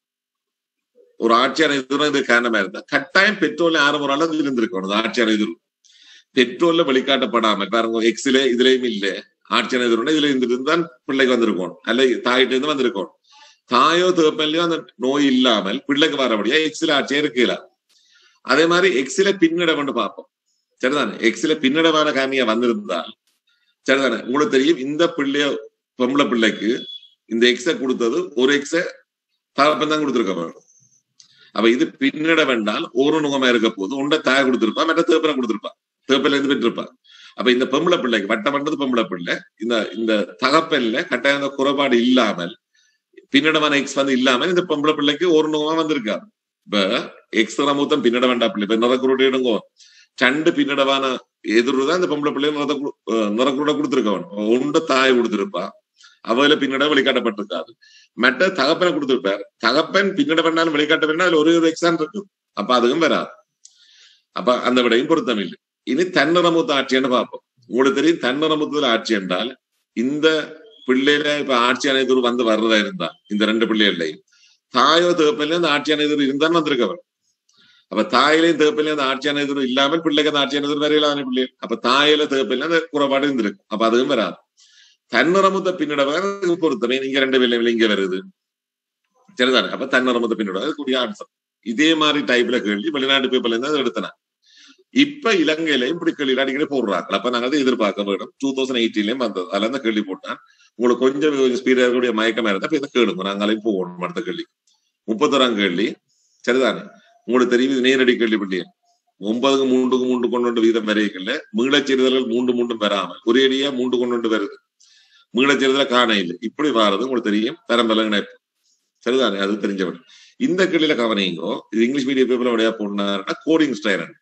ஒரு ஆட்சியான எதிரும் இது காரணமா இருந்தா கட்டாயம் பெட்ரோல்ல ஆறு ஒரு அளவு இருந்திருக்கணும் அந்த ஆட்சியான எதிரும் பெட்ரோல்ல வெளிக்காட்டப்படாமல் பாருங்க எக்ஸ்ல இதுலயும் இல்ல ஆட்சியான எதிரும் இதுல இருந்திருந்தான் பிள்ளைக்கு வந்திருக்கும் அல்ல தாயிட்ட இருந்து வந்திருக்கும் தாயோ தேப்பன்லயோ அந்த நோய் இல்லாமல் பிள்ளைக்கு வரபடியா எக்ஸ்ல ஆட்சியா இருக்கல அதே மாதிரி எக்ஸ்ல பின்னட கொண்டு பார்ப்போம் சரிதானே எக்ஸ்ல பின்னடமான காரணியா வந்திருந்தால் சரிதானே உங்களுக்கு தெரியும் இந்த பிள்ளைய பொம்பளை பிள்ளைக்கு இந்த எக்ஸ கொடுத்தது ஒரு எக்ஸ தகப்பன் தான் கொடுத்திருக்க வேணும் அப்ப இது பின்னட வேண்டால் ஒரு நுகமா இருக்க போது உண்ட தாய கொடுத்திருப்பா மற்ற தேப்பனை கொடுத்திருப்பா தேப்பல இருந்து பெற்றிருப்பா அப்ப இந்த பொம்பளை பிள்ளைக்கு வட்டம் பண்றது பொம்பளை பிள்ளை இந்த இந்த தகப்பன்ல கட்டாயம் அந்த குறைபாடு இல்லாமல் பின்னடமான எக்ஸ் வந்து இல்லாமல் இந்த பொம்பளை பிள்ளைக்கு ஒரு நுகமா வந்திருக்காது இப்ப எக்ஸ் மூத்தம் பின்னட வேண்டாம் பிள்ளை இப்ப நிறக்குருடைய எடுங்கோ ரெண்டு பின்னடவான எதிர்தான் இந்த பொம்பளை பிள்ளை நிறத்த நிறக்குருட கொடுத்திருக்கவன் உண்ட தாய் கொடுத்திருப்பா அவையில பின்னட வெளிக்காட்டப்பட்டிருக்காது மற்ற தகப்பனை கொடுத்துருப்பார் தகப்பன் பின்னட பண்ணாலும் வெளிக்காட்ட வேண்டாம் அதுல ஒரே ஒரு எக்ஸாம் இருக்கு அப்ப அதுவும் வராது அப்ப அந்த விடையும் பொருத்தம் இல்லை இனி தன்னரமுத்த ஆட்சின்னு பார்ப்போம் உங்களுக்கு தெரியும் தன்னரமுத்துல ஆட்சி என்றால் இந்த பிள்ளையில இப்ப ஆட்சி அனைத்து வந்து வர்றதா இருந்தா இந்த ரெண்டு பிள்ளைகள்லையும் தாயோ தகப்பன்ல அந்த ஆட்சி அனைத்து இருந்தான்னு வந்திருக்கவர் அப்ப தாயிலையும் தகப்பன்லயும் அந்த ஆட்சி அனைத்து இல்லாமல் பிள்ளைக்கு அந்த ஆட்சி அனைத்து வரையிலான பிள்ளை அப்ப தாயில தகப்பன்ல அந்த குறைபாடு இருந்திருக்கு அப்ப அதுவும் வராது தன்னரமுத்த பின்னடவர் பொறுத்தமே நீங்க ரெண்டு பிள்ளைகள் இங்க வருது சரிதானே அப்ப தன்னரமுத்த பின்னட கூடிய ஆன்சர் இதே மாதிரி டைப்ல கேள்வி வெளிநாட்டு பேப்பர்ல இருந்து அதை எடுத்தன இப்ப இலங்கையிலையும் இப்படி கேள்வி அடிக்கடி போடுறாங்க அப்ப நாங்க அதை எதிர்பார்க்க வேணும் டூ தௌசண்ட் எயிட்டீன்லயும் வந்தது அதுல இருந்து கேள்வி போட்டான் உங்களுக்கு கொஞ்சம் ஸ்பீடா இருக்கக்கூடிய மயக்கமா இருந்தா இப்ப இதை கேளுங்க நாங்களையும் போகணும் அடுத்த கேள்வி முப்பத்தோராம் கேள்வி சரிதானே உங்களுக்கு தெரியும் இது நேரடி கேள்வி பட்டியல் ஒன்பதுக்கு மூன்றுக்கு மூன்று கொண்டு வீதம் வரைக்கல மீளச்செறிதல்கள் மூன்று மூன்றும் வராமல் ஒரே அடியா மூன்று கொண்டு வருது மீளச்செறிதல காண இல்லை இப்படி வாரது உங்களுக்கு தெரியும் பெரம்பல இணைப்பு சரிதானே அது தெரிஞ்சவன் இந்த கேள்வியில கவனிங்கோ இது இங்கிலீஷ் மீடியம் பேப்பர்ல விடையா போனாருன்னா கோடிங் ஸ்டைரன்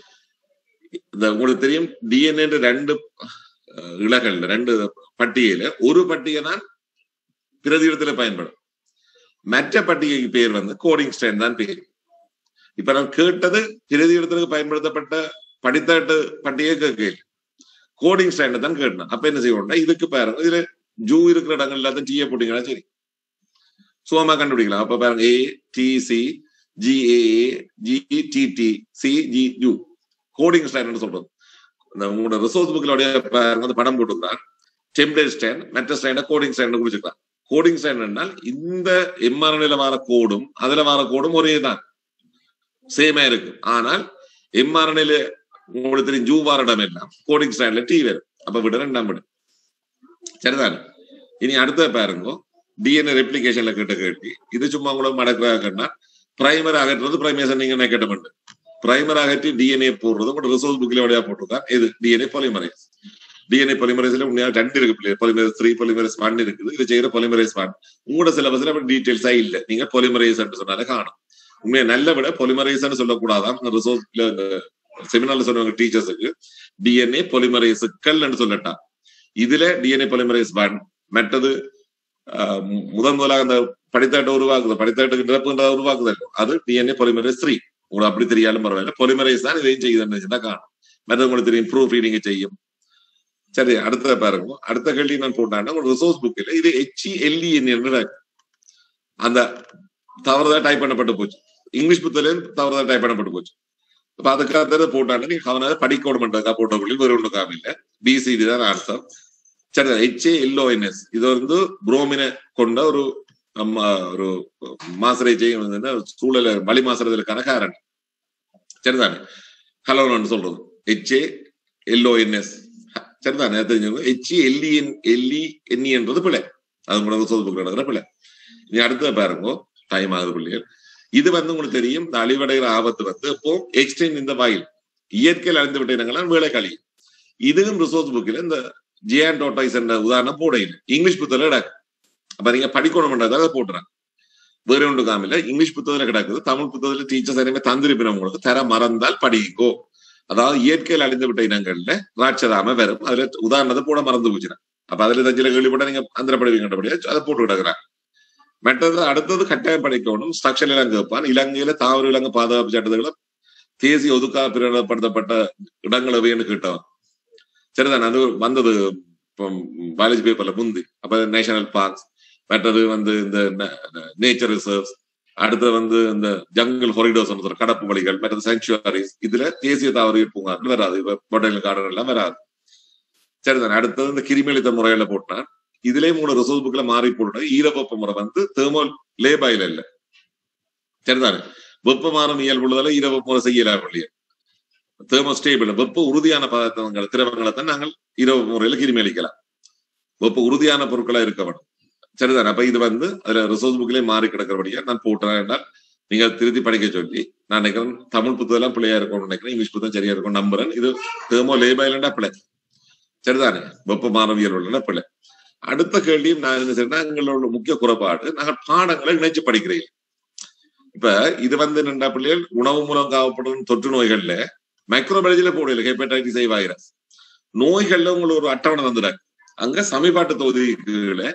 இந்த உங்களுக்கு தெரியும் டிஎன்ஏ ரெண்டு இலகல்ல ரெண்டு பட்டியல ஒரு பட்டிகை தான் பிரதியிடத்துல பயன்படும் மற்ற பட்டிகைக்கு பேர் வந்து கோடிங் ஸ்டைன் தான் பேர் இப்ப நான் கேட்டது பிரதியிடத்துக்கு பயன்படுத்தப்பட்ட படித்தாட்டு பட்டிகை கேள்வி கோடிங் ஸ்டைன் தான் கேட்டேன் அப்ப என்ன செய்யணும்னா இதுக்கு பாருங்க இதுல ஜூ இருக்கிற இடங்கள் எல்லாத்தையும் டீயை போட்டீங்கன்னா சரி சுகமா கண்டுபிடிக்கலாம் அப்ப பாருங்க A T C GAA G T T C G U coding strand சொல்றது உங்களோட ரிசோர்ஸ் புக்ல பாருங்க அந்த படம் போட்டுருக்கான் டெம்ப்ளேட் ஸ்டைன் மெட்ட ஸ்டைன கோடிங் ஸ்டைன் குறிச்சிருக்கான் கோடிங் ஸ்டைன் என்றால் இந்த எம்ஆர்என்ல வர கோடும் அதுல வர கோடும் ஒரே தான் சேமா இருக்கு ஆனால் எம்ஆர்என்ல உங்களுக்கு தெரியும் ஜூ வார இடம் எல்லாம் கோடிங் ஸ்டைன்ல டி வரும் அப்ப விட ரெண்டாம் விட சரிதானே இனி அடுத்த பாருங்க டிஎன்ஏ ரெப்ளிகேஷன்ல கேட்ட கேள்வி இது சும்மா கூட மடக்கிறாங்கன்னா பிரைமர் அகற்றுறது பிரைமேசன் நீங்க என்ன கேட்ட பிரைமர் அகற்றி டிஎன்ஏ போடுறது உங்களோட ரிசோர்ஸ் புக்ல வழியா போட்டிருக்கான் இது டிஎன்ஏ பாலிமரைஸ் டிஎன்ஏ பாலிமரைஸ்ல உண்மையா ரெண்டு இருக்கு பாலிமரைஸ் த்ரீ பாலிமரைஸ் ஒன் இருக்குது இது செய்யற பாலிமரைஸ் ஒன் உங்களோட சிலபஸ்ல அப்படி டீடைல்ஸா இல்ல நீங்க பாலிமரைஸ் சொன்னாலே காணும் உண்மையா நல்ல விட பாலிமரைஸ்னு சொல்லக்கூடாதான் ரிசோர்ஸ்ல செமினார்ல சொன்னவங்க டீச்சர்ஸுக்கு டிஎன்ஏ பாலிமரைஸுக்கள்னு சொல்லட்டா இதுல டிஎன்ஏ பாலிமரைஸ் ஒன் மற்றது முதன் முதலாக அந்த படித்தாட்டை உருவாக்குது படித்தாட்டுக்கு நிரப்புன்ற உருவாக்குதல் அது டிஎன்ஏ பாலிமரைஸ் த்ரீ உங்களுக்கு அப்படி தெரியாலும் பரவாயில்ல பொலிமரைஸ் தான் இதையும் செய்யுதுன்னு காணும் மற்ற உங்களுக்கு தெரியும் ப்ரூஃப் ரீடிங் செய்யும் சரி அடுத்த பாருங்க அடுத்த கேள்வி நான் போட்டான்னா ஒரு ரிசோர்ஸ் புக்கில் இது ஹெச்இ எல்இ என்று அந்த தவறுதா டைப் பண்ணப்பட்டு போச்சு இங்கிலீஷ் புத்தகம் தவறுதா டைப் பண்ணப்பட்டு போச்சு அப்ப அதுக்காக போட்டாங்க நீங்க கவனம் படிக்கோடு பண்றதுக்கா போட்ட புள்ளி வேறு ஒன்று காமில்ல பிசிடி தான் ஆன்சர் சரி ஹெச்ஏ எல்ஓஎன்எஸ் இது வந்து புரோமினை கொண்ட ஒரு ஒரு மாசரை செய்ய சூழல வழி மாசுறதுக்கான காரணம் சரிதானே ஹலோன்னு சொல்றது ஹெச்ஏ எல்ஓஎன்எஸ் சரிதானே தெரிஞ்சவங்க ஹெச்இ எல்இஎன் எல்இ என்இ என்றது பிள்ளை அது கூட சொல் நடக்கிற பிள்ளை இனி அடுத்த பாருங்க டைம் ஆகுது பிள்ளைகள் இது வந்து உங்களுக்கு தெரியும் இந்த அழிவடைகிற ஆபத்து வந்து இப்போ எக்ஸ்டென்ட் இந்த வாயில் இயற்கையில் அழிந்து விட்ட இனங்கள்லாம் வேலை களி இதுவும் ரிசோர்ஸ் புக்கில் இந்த ஜியான் டோட்டாய்ஸ் என்ற உதாரணம் போட இல்லை இங்கிலீஷ் புத்தகம் கிடக்கு அப்ப நீங்க படிக்கணும் பண்றதாக போட்டுறாங்க வேற ஒன்று காமில்ல இங்கிலீஷ் புத்தகத்துல கிடக்குது தமிழ் புத்தகத்துல டீச்சர்ஸ் எல்லாமே தந்திருப்பின உங்களுக்கு தர மறந்தால் படிங்கோ அதாவது இயற்கையில் அழிந்து விட்ட இனங்கள்ல ராட்சதாம வரும் அதுல உதாரணத்தை போட மறந்து போச்சுனா அப்ப அதுல தஞ்சில கேள்விப்பட்ட நீங்க அந்தரப்படுவீங்கன்றபடியா அதை போட்டு கிடக்குறாங்க மற்றது அடுத்தது கட்டாயம் படிக்கணும் ஸ்ட்ரக்சர் எல்லாம் கேட்பான் இலங்கையில தாவர விலங்கு பாதுகாப்பு சட்டத்துகளை தேசிய ஒதுக்கா பிரகடனப்படுத்தப்பட்ட இடங்கள் அவைன்னு கேட்டவன் சரிதான் அது வந்தது பாலாஜி பேப்பர்ல முந்தி அப்ப நேஷனல் பார்க்ஸ் மற்றது வந்து இந்த நேச்சர் ரிசர்வ்ஸ் அடுத்து வந்து இந்த ஜங்கல் ஹொரிடோஸ் சொல்ற கடப்பு வழிகள் மற்றது சாங்சுவாரிஸ் இதுல தேசிய தாவரவியல் பூங்காக்கள் வராது பொட்டல் கார்டன் எல்லாம் வராது சரிதான் அடுத்தது இந்த கிருமியளித்த முறையில போட்டான் இதுலயும் உங்களோட ரிசோர்ஸ் புக்ல மாறி போட்டு ஈரவெப்ப முறை வந்து தெர்மல் லேபாயில இல்ல சரிதானே வெப்பமானம் இயல்புள்ளதால ஈரவெப்ப முறை செய்யலாம் இல்லையா தெர்மோ ஸ்டேபிள் வெப்ப உறுதியான பதார்த்தங்கள் திரவங்களை தான் நாங்கள் இரவு முறையில கிருமி அளிக்கலாம் வெப்ப உறுதியான பொருட்களா இருக்க வேண்டும் சரிதான் அப்ப இது வந்து அதுல ரிசோர்ஸ் புக்லயே மாறி கிடக்கிறபடியா நான் போட்டுறேன் என்றால் நீங்க திருத்தி படிக்க சொல்லி நான் நினைக்கிறேன் தமிழ் புத்தகம் எல்லாம் பிள்ளையா இருக்கும்னு நினைக்கிறேன் இங்கிலீஷ் புத்தகம் சரியா இருக்கும் நம்புறேன் இது தெர்மோ லேபாயிலண்டா பிள்ளை சரிதானே வெப்ப மாணவியல் பிள்ளை அடுத்த கேள்வியும் நான் என்ன செய்யறேன் எங்களோட முக்கிய குறைபாடு நாங்கள் பாடங்களை இணைச்சு படிக்கிறேன் இப்ப இது வந்து என்னண்டா பிள்ளைகள் உணவு மூலம் காவப்படும் தொற்று நோய்கள்ல மைக்ரோபயாலஜில போடல ஹெப்படைட்டிஸ் ஐ வைரஸ் நோய்கள்ல உங்களுக்கு ஒரு அட்டவணை தந்துடாங்க அங்க சமீபாட்டு தொகுதிகள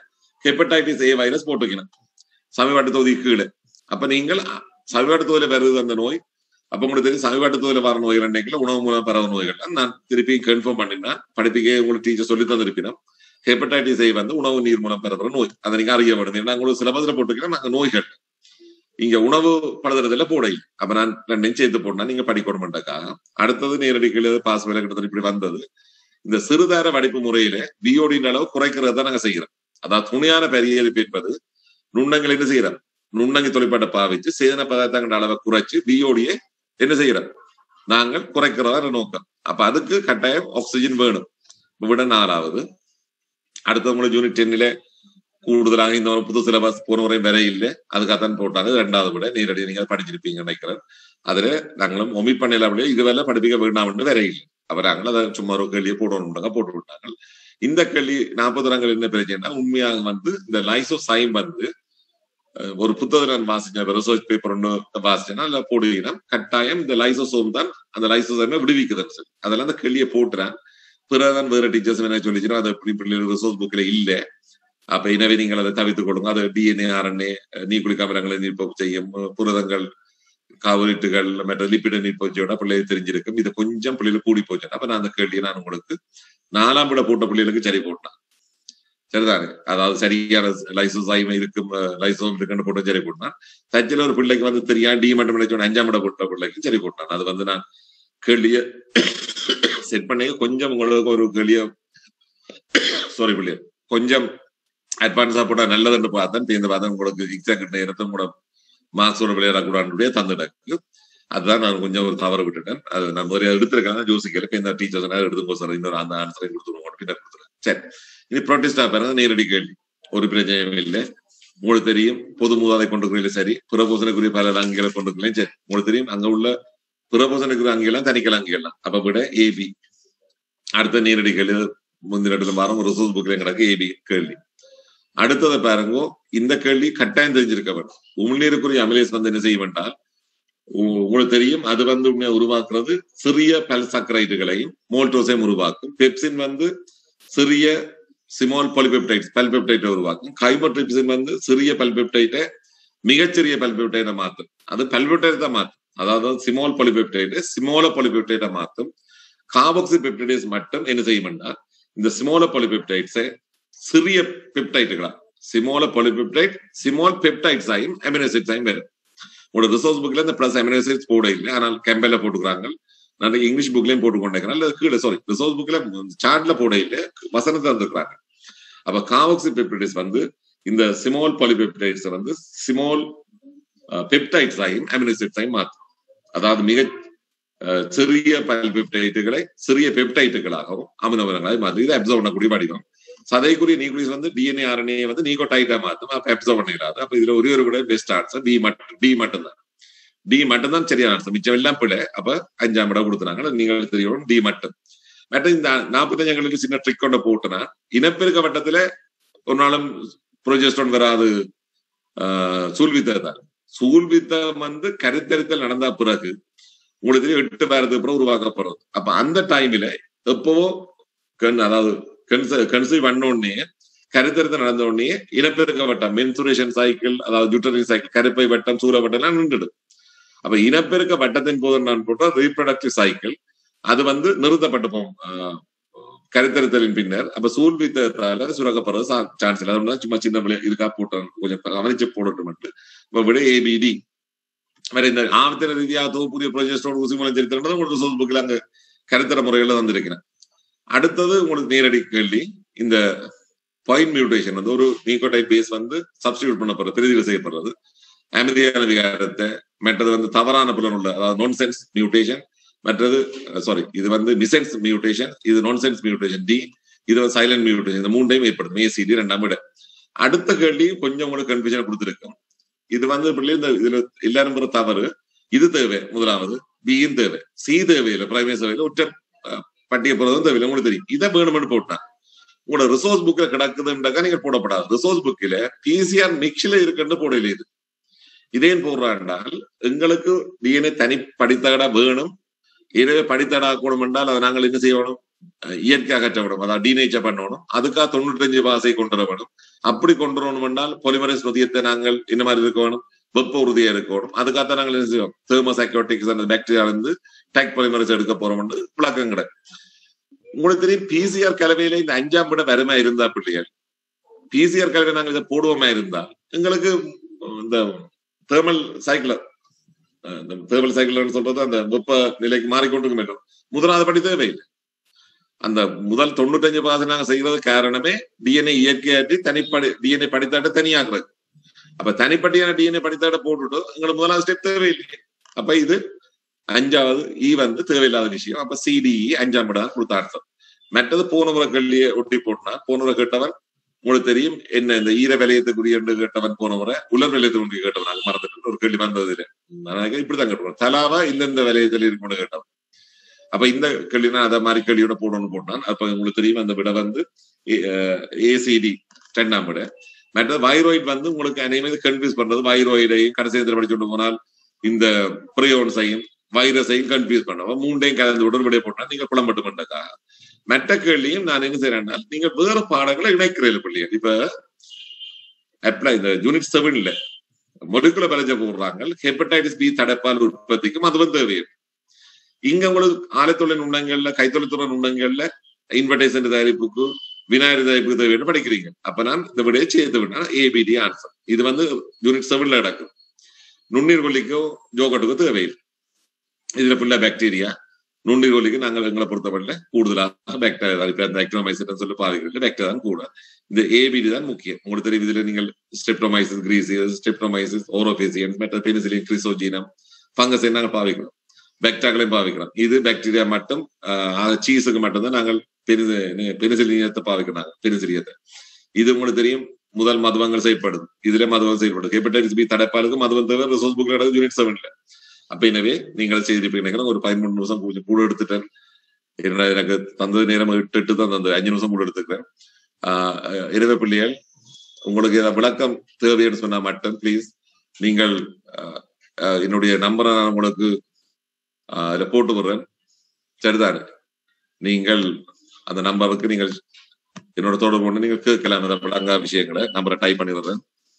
ஹெப்படைட்டிஸ் ஏ வைரஸ் போட்டு வைக்கணும் சமீபட்டு தொகுதி கீழே அப்ப நீங்கள் சமீபட்டு தொகுதியில வருது அந்த நோய் அப்ப உங்களுக்கு தெரியும் சமீபட்டு தொகுதியில வர நோய்கள் அன்னைக்குல உணவு மூலம் பரவ நோய்கள் நான் திருப்பி கன்ஃபார்ம் பண்ணினா படிப்புக்கே உங்களுக்கு டீச்சர் சொல்லி தந்திருப்பினோம் ஹெப்படைட்டிஸ் ஏ வந்து உணவு நீர் மூலம் பரவுற நோய் அதை நீங்க அறிய வேண்டும் ஏன்னா உங்களுக்கு சிலபஸ்ல போட்டுக்கிறேன் நாங்க நோய்கள் இங்க உணவு படுத்துறதுல போட இல்லை அப்ப நான் ரெண்டையும் சேர்த்து போட்டா நீங்க படிக்கணும்ன்றக்காக அடுத்தது நேரடி கீழே பாஸ் வேலை கிட்டத்தட்ட இப்படி வந்தது இந்த சிறுதார வடிப்பு முறையில பிஓடின் அளவு குறைக்கிறது தான் நாங்க செய்யறோம் அதாவது துணியான பெரிய என்பது நுண்ணங்கள் என்ன செய்யறோம் நுண்ணங்கி தொழிற்பாட்டை பாவிச்சு சேதன பதார்த்தங்கள அளவை குறைச்சு பிஓடியை என்ன செய்யறோம் நாங்கள் குறைக்கிறதா நோக்கம் அப்ப அதுக்கு கட்டாயம் ஆக்சிஜன் வேணும் விட நாலாவது அடுத்தவங்களுக்கு யூனிட் டென்னில கூடுதலாக இந்த ஒரு புது சிலபஸ் போன முறை வரை இல்லை அதுக்காகத்தான் போட்டாங்க ரெண்டாவது விட நேரடி நீங்க படிச்சிருப்பீங்க நினைக்கிறேன் அதுல நாங்களும் ஒமி பண்ணல அப்படியே இதுவரை படிப்பிக்க வேண்டாம்னு வேற இல்லை அவர் நாங்கள் அதை சும்மா ஒரு கேள்வியை போடணும்னாங்க போட்டு விட்டாங்க இந்த கேள்வி நாற்பது ரங்கள் என்ன பிரச்சனைனா உண்மையாக வந்து இந்த லைசோ சைம் வந்து ஒரு புத்தகம் நான் வாசிச்சேன் ரிசர்ச் பேப்பர் ஒன்று வாசிச்சேன்னா அதுல போடுவீங்கன்னா கட்டாயம் இந்த லைசோசோம் தான் அந்த லைசோசோமை விடுவிக்குதுன்னு சொல்லி அதெல்லாம் அந்த கேள்வியை போட்டுறேன் பிறதான் வேற டீச்சர்ஸ் என்ன சொல்லிச்சுன்னா அது எப்படி பிள்ளைகள் ரிசோர்ஸ் புக்கில் இல்லை அப்ப எனவே நீங்கள் அதை தவித்துக் கொள்ளுங்க அது டிஎன்ஏ ஆர்என்ஏ நீக்குளிக் அமிலங்களை நீர்ப்பம் செய்யும் புரதங்கள் காவலிட்டுகள் மற்ற லிப்பிட நீர்ப்போச்சியோட பிள்ளைகள் தெரிஞ்சிருக்கும் இது கொஞ்சம் பிள்ளைகள் கூடி போச்சு அப்ப நான் அந்த கேள்வியை நான் உங்களுக்கு நாலாம் விட போட்ட பிள்ளைகளுக்கு சரி போட்டேன் சரிதானே அதாவது சரியான லைசன்ஸ் ஆய்மை இருக்கும் லைசன்ஸ் இருக்குன்னு போட்டு சரி போட்டான் தச்சில ஒரு பிள்ளைக்கு வந்து தெரியா டி மட்டும் நினைச்சோட அஞ்சாம் விட போட்ட பிள்ளைக்கு சரி போட்டான் அது வந்து நான் கேள்விய செட் பண்ணி கொஞ்சம் உங்களுக்கு ஒரு கேள்விய சாரி பிள்ளைய கொஞ்சம் அட்வான்ஸா போட்டா நல்லதுன்னு பார்த்தேன் தேர்ந்து பார்த்தேன் உங்களுக்கு எக்ஸாக்ட் நேரத்தும் கூட மார்க்ஸோட விளையாடக்கூடாது தந்துடக்கு அதுதான் நான் கொஞ்சம் ஒரு தவறு விட்டுட்டேன் அது நான் முதல்ல எடுத்திருக்காங்க யோசிக்கல இந்த டீச்சர்ஸ் எடுத்துக்கோ சார் இன்னொரு அந்த ஆன்சரை கொடுத்துருவோம் பின்னர் கொடுத்துருவேன் சரி இது ப்ரொட்டஸ்டா பாருங்க நேரடி கேள்வி ஒரு பிரச்சனையும் இல்லை உங்களுக்கு தெரியும் பொது மூதாதை கொண்டு சரி புறபோசனைக்குரிய பல அங்கிகளை கொண்டு சரி உங்களுக்கு தெரியும் அங்க உள்ள புறபோசனைக்குரிய அங்கெல்லாம் தனிக்கல அங்கெல்லாம் அப்ப விட ஏபி அடுத்த நேரடி கேள்வி முந்தின வாரம் ரிசோர்ஸ் புக்ல கிடக்கு ஏபி கேள்வி அடுத்ததை பாருங்க இந்த கேள்வி கட்டாயம் தெரிஞ்சிருக்க வேண்டும் உமிழ்நீருக்குரிய அமிலேஸ் வந்து என்ன செய்ய வேண்டால் உங்களுக்கு தெரியும் அது வந்து உருவாக்குறது சிறிய பல் சக்கரைட்டுகளையும் மோல்டோஸையும் உருவாக்கும் பெப்சின் வந்து சிறிய சிமால் பாலிபெப்டைட்ஸ் பல்பெப்டைட்டை உருவாக்கும் கைமோட்ரிப்சின் வந்து சிறிய பல்பெப்டைட்டை மிகச்சிறிய பல்பெப்டைட்டை மாத்தும் அது பல்பெப்டைட் தான் மாத்தும் அதாவது சிமால் பாலிபெப்டைட்டை சிமோல பாலிபெப்டைட்டை மாத்தும் காபோக்சி பெப்டைடேஸ் மட்டும் என்ன செய்யும்னா இந்த சிமோல பாலிபெப்டைட்ஸை சிறிய பெப்டைட்டுகளா சிமோல பாலிபெப்டைட் சிமோல் பெப்டைட்ஸ் ஆயும் அமினோசிட்ஸ் ஆயும் வரும் உங்களோட ரிசோர்ஸ் புக்ல இந்த பிளஸ் அமினோசிட்ஸ் போட இல்லை ஆனால் கெம்பெல்ல போட்டுக்கிறாங்க நான் இங்கிலீஷ் புக்லயும் போட்டு கொண்டிருக்கிறேன் இல்ல கீழே சாரி ரிசோர்ஸ் புக்ல சார்ட்ல போட இல்லை வசனத்தை வந்திருக்கிறாங்க அப்ப காவோக்சி பெப்டைட்ஸ் வந்து இந்த சிமோல் பாலிபெப்டைட்ஸ் வந்து சிமோல் பெப்டைட்ஸ் ஆயும் அமினோசிட்ஸ் ஆயும் மாற்றும் அதாவது மிக சிறிய பல்பெப்டைட்டுகளை சிறிய பெப்டைட்டுகளாகவும் அமினோவரங்களாக மாற்றி இதை அப்சர்வ் பண்ணக்கூடிய வடிவம் சதைக்குரிய நியூக்ளியஸ் வந்து டிஎன்ஏ ஆர்என்ஏ வந்து நீகோ டைட்டா மாத்தும் அப்ப அப்சர்வ் பண்ணிடாது அப்ப இதுல ஒரே ஒரு கூட பெஸ்ட் ஆன்சர் டி மட்டும் டி மட்டும் தான் டி மட்டும் தான் சரியான ஆன்சர் மிச்சம் எல்லாம் பிள்ளை அப்ப அஞ்சாம் இடம் கொடுத்துனாங்க நீங்கள் தெரியணும் டி மட்டும் மற்ற இந்த நாற்பத்தஞ்சுங்களுக்கு சின்ன ட்ரிக் கொண்ட போட்டுனா இனப்பெருக்க வட்டத்துல ஒரு நாளும் ப்ரொஜெஸ்டோன் வராது சூழ்வித்த தான் சூழ்வித்தம் வந்து கருத்தரித்தல் நடந்த பிறகு உங்களுக்கு தெரியும் எட்டு பேரத்துக்கு பிறகு உருவாக்கப்படுறது அப்ப அந்த டைம்ல எப்பவோ கண் அதாவது கன்சீவ் பண்ண உடனே கருத்தரித்தல் நடந்த உடனே இனப்பெருக்க வட்டம் மென்சுரேஷன் சைக்கிள் அதாவது ஜுட்டரின் சைக்கிள் கருப்பை வட்டம் சூற வட்டம் எல்லாம் நின்றுடும் அப்ப இனப்பெருக்க வட்டத்தின் போது நான் போட்ட ரீப்ரடக்டிவ் சைக்கிள் அது வந்து நிறுத்தப்பட்டு போகும் கருத்தரித்தலின் பின்னர் அப்ப சூழ்வித்தால சுரக்கப்படுறது சான்ஸ் இல்லை அது சும்மா சின்ன பிள்ளை இருக்கா போட்டு கொஞ்சம் கவனிச்சு போடட்டும் மட்டும் இப்ப விட ஏபிடி வேற இந்த ஆவத்தின ரீதியாக தொகுப்புரிய ப்ரொஜெஸ்டோன் ஊசி மூலம் சரித்திரம் உங்களுக்கு சோல் புக்கில் அங்க கருத்தர முறையில வந்திருக்கிறேன் அடுத்தது உங்களுக்கு நேரடி கேள்வி இந்த பாயிண்ட் மியூட்டேஷன் வந்து ஒரு நியூகோடைட் பேஸ் வந்து சப்ஸ்டியூட் பண்ணப்படுறது பிரதிகள் செய்யப்படுறது அமைதியான விகாரத்தை மற்றது வந்து தவறான புலன் உள்ள அதாவது நான் சென்ஸ் மியூட்டேஷன் மற்றது சாரி இது வந்து மிசென்ஸ் மியூட்டேஷன் இது நான் சென்ஸ் மியூட்டேஷன் டி இது வந்து சைலண்ட் மியூட்டேஷன் இந்த மூண்டையும் ஏற்படுத்தும் ஏசிடி ரெண்டாம் விட அடுத்த கேள்வி கொஞ்சம் உங்களுக்கு கன்ஃபியூஷன் கொடுத்துருக்கும் இது வந்து இந்த இதுல எல்லாரும் பெற தவறு இது தேவை முதலாவது பியும் தேவை சி தேவையில்லை பிரைமரி தேவையில்லை உற்ற பட்டிய போறதும் தேவையில்லை உங்களுக்கு தெரியும் இதை வேணும்னு போட்டான் உங்களோட ரிசோர்ஸ் புக்ல கிடக்குதுன்றக்கா நீங்க போடப்படாது ரிசோர்ஸ் புக்கில பிசிஆர் மிக்ஸ்ல இருக்குன்னு போடல இது இதேன் போடுறாண்டால் எங்களுக்கு டிஎன்ஏ தனி படித்தகடா வேணும் எனவே படித்தடா கூடும் என்றால் அதை நாங்கள் என்ன செய்யணும் அஹ், இயற்கை அகற்றப்படும் அதாவது டீனேச்சர் பண்ணணும் அதுக்காக தொண்ணூற்றஞ்சு பாசை கொண்டு வர வேணும் அப்படி கொண்டு வரணும் என்றால் பொலிமரஸ் நொதியத்தை நாங்கள் இந்த மாதிரி இருக்க வேணும் வெப்ப உறுதியா இருக்கணும் அதுக்காக நாங்கள் என்ன செய்வோம் தேர்மோசைக்கோட்டிக்ஸ் அந்த பாக்டீரியா இருந்து டேக் பொலிமரஸ் எடுக்க போறோம் விளக்கம் கிடையாது உங்களுக்கு தெரியும் பிசிஆர் கலவையில இந்த அஞ்சாம் விட வறுமை இருந்தா பிள்ளைகள் பிசிஆர் கலவை நாங்கள் இதை போடுவோமா இருந்தா எங்களுக்கு இந்த தேர்மல் சைக்கிள் இந்த தேர்மல் சைக்கிள் சொல்றது அந்த வெப்ப நிலைக்கு மாறிக்கொண்டு வேண்டும் முதலாவது படி தேவையில்லை அந்த முதல் தொண்ணூத்தஞ்சு பாசம் நாங்க செய்யறது காரணமே டிஎன்ஏ இயற்கையாட்டி தனிப்படி டிஎன்ஏ படித்தாட்ட தனியாக்குறது அப்ப தனிப்பட்டியான டிஎன்ஏ படித்தாட்ட போட்டுட்டு எங்களுக்கு முதலாவது ஸ்டெப் தேவையில்லை அப்ப இது அஞ்சாவது இ வந்து தேவையில்லாத விஷயம் அப்ப சிடிஇ அஞ்சாம் இடம் கொடுத்த அர்த்தம் மற்றது போன முறை கல்வியை ஒட்டி போட்டா போன முறை கேட்டவன் உங்களுக்கு தெரியும் என்ன இந்த ஈர விலையத்துக்குரிய என்று கேட்டவன் போன முறை உலர் விலையத்துக்குரிய கேட்டவன் அது மறந்துட்டு ஒரு கேள்வி வந்தது இல்லை. நான் நினைக்கிறேன் இப்படிதான் கேட்டுருவோம் தலாவா இந்தந்த விலையத்தில் இருக்கும்னு கேட்டவன் அப்ப இந்த கேள்வினா அத மாதிரி கேள்வியோட போடணும்னு போட்டான் அப்ப உங்களுக்கு தெரியும் அந்த விட வந்து ஏசிடி ரெண்டாம் விட மற்றது வைரோயிட் வந்து உங்களுக்கு அனைவரும் கன்ஃபியூஸ் பண்றது வைரோயிடையும் கடைசி படிச்சுட்டு போனால் இந்த பிரியோன்ஸையும் வைரஸையும் கன்ஃபியூஸ் பண்ணுவோம் மூண்டையும் கலந்து உடன்படியை போட்டா நீங்க குழம்பட்டு பண்ணக்கா மெட்ட கேள்வியும் நான் என்ன செய்யறேன்னா நீங்க வேற பாடங்களை இணைக்கிறீர்கள் பிள்ளைகள் இப்ப அப்ளை இந்த யூனிட் செவன்ல மொடுக்குல பலஜ போடுறாங்க ஹெப்படைட்டிஸ் பி தடைப்பால் உற்பத்திக்கும் அது வந்து தேவை இங்க உங்களுக்கு ஆலைத்தொழில் நுண்ணங்கள்ல கைத்தொழில்துறை நுண்ணங்கள்ல இன்வெர்டேஷன் தயாரிப்புக்கு விநாயகர் தயாரிப்புக்கு தேவையான படிக்கிறீங்க அப்ப நான் இந்த விடையை சேர்த்து விட்டா ஏபிடி ஆன்சர் இது வந்து யூனிட் செவன்ல நடக்கும் நுண்ணீர் கொல்லிக்கோ ஜோகட்டுக்கோ தேவையில்லை இதுல ஃபுல்லா பாக்டீரியா நுண்ணீர் கொல்லிக்கு நாங்கள் எங்களை பொறுத்தவரையில கூடுதலாக பாக்டீரியா சொல்லி பாதிக்கிறது பாக்டீரியா தான் கூட இந்த ஏபிடி தான் முக்கியம் உங்களுக்கு தெரியும் இதுல நீங்கள் ஸ்ட்ரெப்டோமைசிஸ் கிரீசியஸ் ஸ்ட்ரெப்டோமைசிஸ் ஓரோபேசியன் மெட்ட பெனிசிலின் கிரிசோஜீனம் ஃபங்கஸை நாங்கள் பாவிக்கிறோம் பாக்டீரியாக்களையும் பாவிக்கிறோம் இது பாக்டீரியா மட்டும் சீஸுக்கு மட்டும்தான் நாங்கள் பெனிசிலியத்தை பாவிக்கிறாங்க பெனிசிலியத்தை இது உங்களுக்கு தெரியும் முதல் மதுவங்கள் செய்யப்படுது இதுல மதுவம் செய்யப்படுது ஹெப்படைட்டிஸ் பி தடைப்பாளுக்கு மதுவம் தேவை ரிசோர்ஸ் புக்ல நடக்குது யூனிட் செவன்ல அப்ப எனவே நீங்கள் செய்திருப்பீங்க ஒரு பதிமூணு நிமிஷம் கொஞ்சம் கூட எடுத்துட்டேன் என்னடா எனக்கு தந்தது நேரம் எட்டு எட்டு தான் தந்தது அஞ்சு நிமிஷம் கூட எடுத்துக்கிறேன் ஆஹ் இரவு பிள்ளைகள் உங்களுக்கு ஏதாவது விளக்கம் தேவைன்னு சொன்னா மட்டும் ப்ளீஸ் நீங்கள் என்னுடைய நம்பரை நான் உங்களுக்கு அதுல போட்டு விடுறேன் சரிதானே நீங்கள் அந்த நம்பருக்கு நீங்கள் என்னோட தொடர்பு கொண்டு நீங்க கேட்கலாம் அங்க விஷயங்களை நம்பரை டைப் பண்ணி விடுறேன்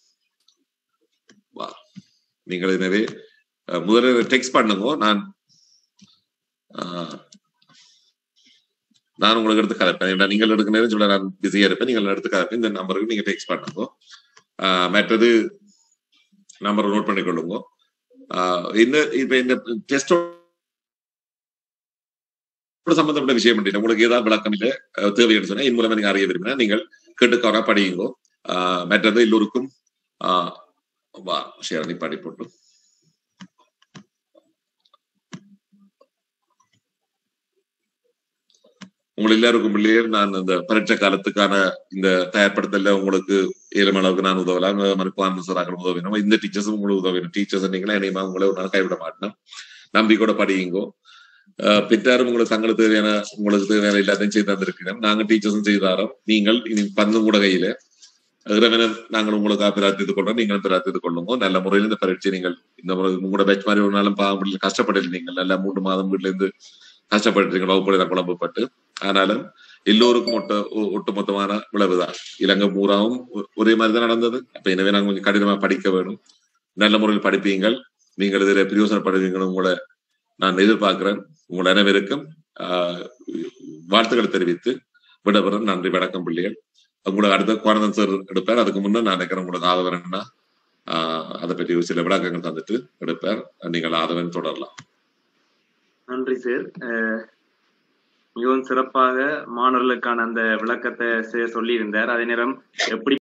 நீங்கள் எனவே முதல்ல டெக்ஸ்ட் பண்ணுங்க நான் நான் உங்களுக்கு எடுத்து கலப்பேன் நீங்கள் எடுக்க நேரம் சொல்ல நான் பிஸியா இருப்பேன் நீங்கள் எடுத்து கலப்பேன் இந்த நம்பருக்கு நீங்க டெக்ஸ்ட் பண்ணுங்க மற்றது நம்பரை நோட் பண்ணிக்கொள்ளுங்க இந்த இப்ப இந்த டெஸ்டோ சம்பந்தப்பட்ட விஷயம் பண்ணி உங்களுக்கு ஏதாவது விளக்கம் இல்லை தேவைன்னு சொன்னா என் மூலமா நீங்க அறிய விரும்பினா நீங்கள் கேட்டுக்கவரா படியுங்கோ மற்றது எல்லோருக்கும் வா ஷேர் பண்ணி பாடி போட்டு உங்கள் எல்லாருக்கும் பிள்ளையே நான் இந்த பரீட்சை காலத்துக்கான இந்த தயார்படுத்தல உங்களுக்கு ஏழு அளவுக்கு நான் உதவலாம் மறுப்பான் சாராக்கள் உதவினோம் இந்த டீச்சர்ஸும் உங்களுக்கு உதவினோம் டீச்சர்ஸ் நீங்களா என்னையுமா உங்களை ஒரு நாள் கைவிட மாட்டேன் நம்பிக்கையோட படியுங்கோ பெற்றாரும் உங்களுக்கு தங்களுக்கு தேவையான உங்களுக்கு தேவையான எல்லாத்தையும் செய்து தந்திருக்கிறோம் நாங்க டீச்சர்ஸும் செய்தாரோம் நீங்கள் இனி பந்து கூட கையில இறைவனர் நாங்கள் உங்களுக்கு பிரார்த்தித்துக் கொள்றோம் நீங்களும் பிரார்த்தித்துக் கொள்ளுங்க நல்ல முறையில் இந்த பரீட்சை நீங்கள் இந்த முறை உங்களோட பேட்ச் மாதிரி ஒரு நாளும் பாவம் கஷ்டப்பட்டு நீங்கள் நல்ல மூன்று மாதம் வீட்டுல இருந்து கஷ்டப்பட்டு வகுப்புல குழம்புப்பட்டு ஆனாலும் எல்லோருக்கும் ஒட்ட ஒட்டுமொத்தமான விளைவுதான் இலங்கை பூராவும் ஒரே மாதிரி தான் நடந்தது அப்ப எனவே நாங்கள் கொஞ்சம் கடினமா படிக்க வேணும் நல்ல முறையில் படிப்பீங்கள் நீங்கள் இதில் பிரயோசனப்படுவீங்கன்னு உங்களை நான் எதிர்பார்க்கிறேன் உங்கள் அனைவருக்கும் வாழ்த்துக்களை தெரிவித்து விடபெறும் நன்றி வணக்கம் பிள்ளைகள் உங்களுக்கு அடுத்த குவாரந்தன் சார் எடுப்பார் அதுக்கு முன்னே நான் நினைக்கிறேன் உங்களுக்கு ஆதவரன்னா அதை பற்றி சில விளக்கங்கள் தந்துட்டு எடுப்பார் நீங்கள் ஆதவன் தொடரலாம் நன்றி சார் மிகவும் சிறப்பாக மாணவர்களுக்கான அந்த விளக்கத்தை சொல்லியிருந்தார் அதே நேரம் எப்படி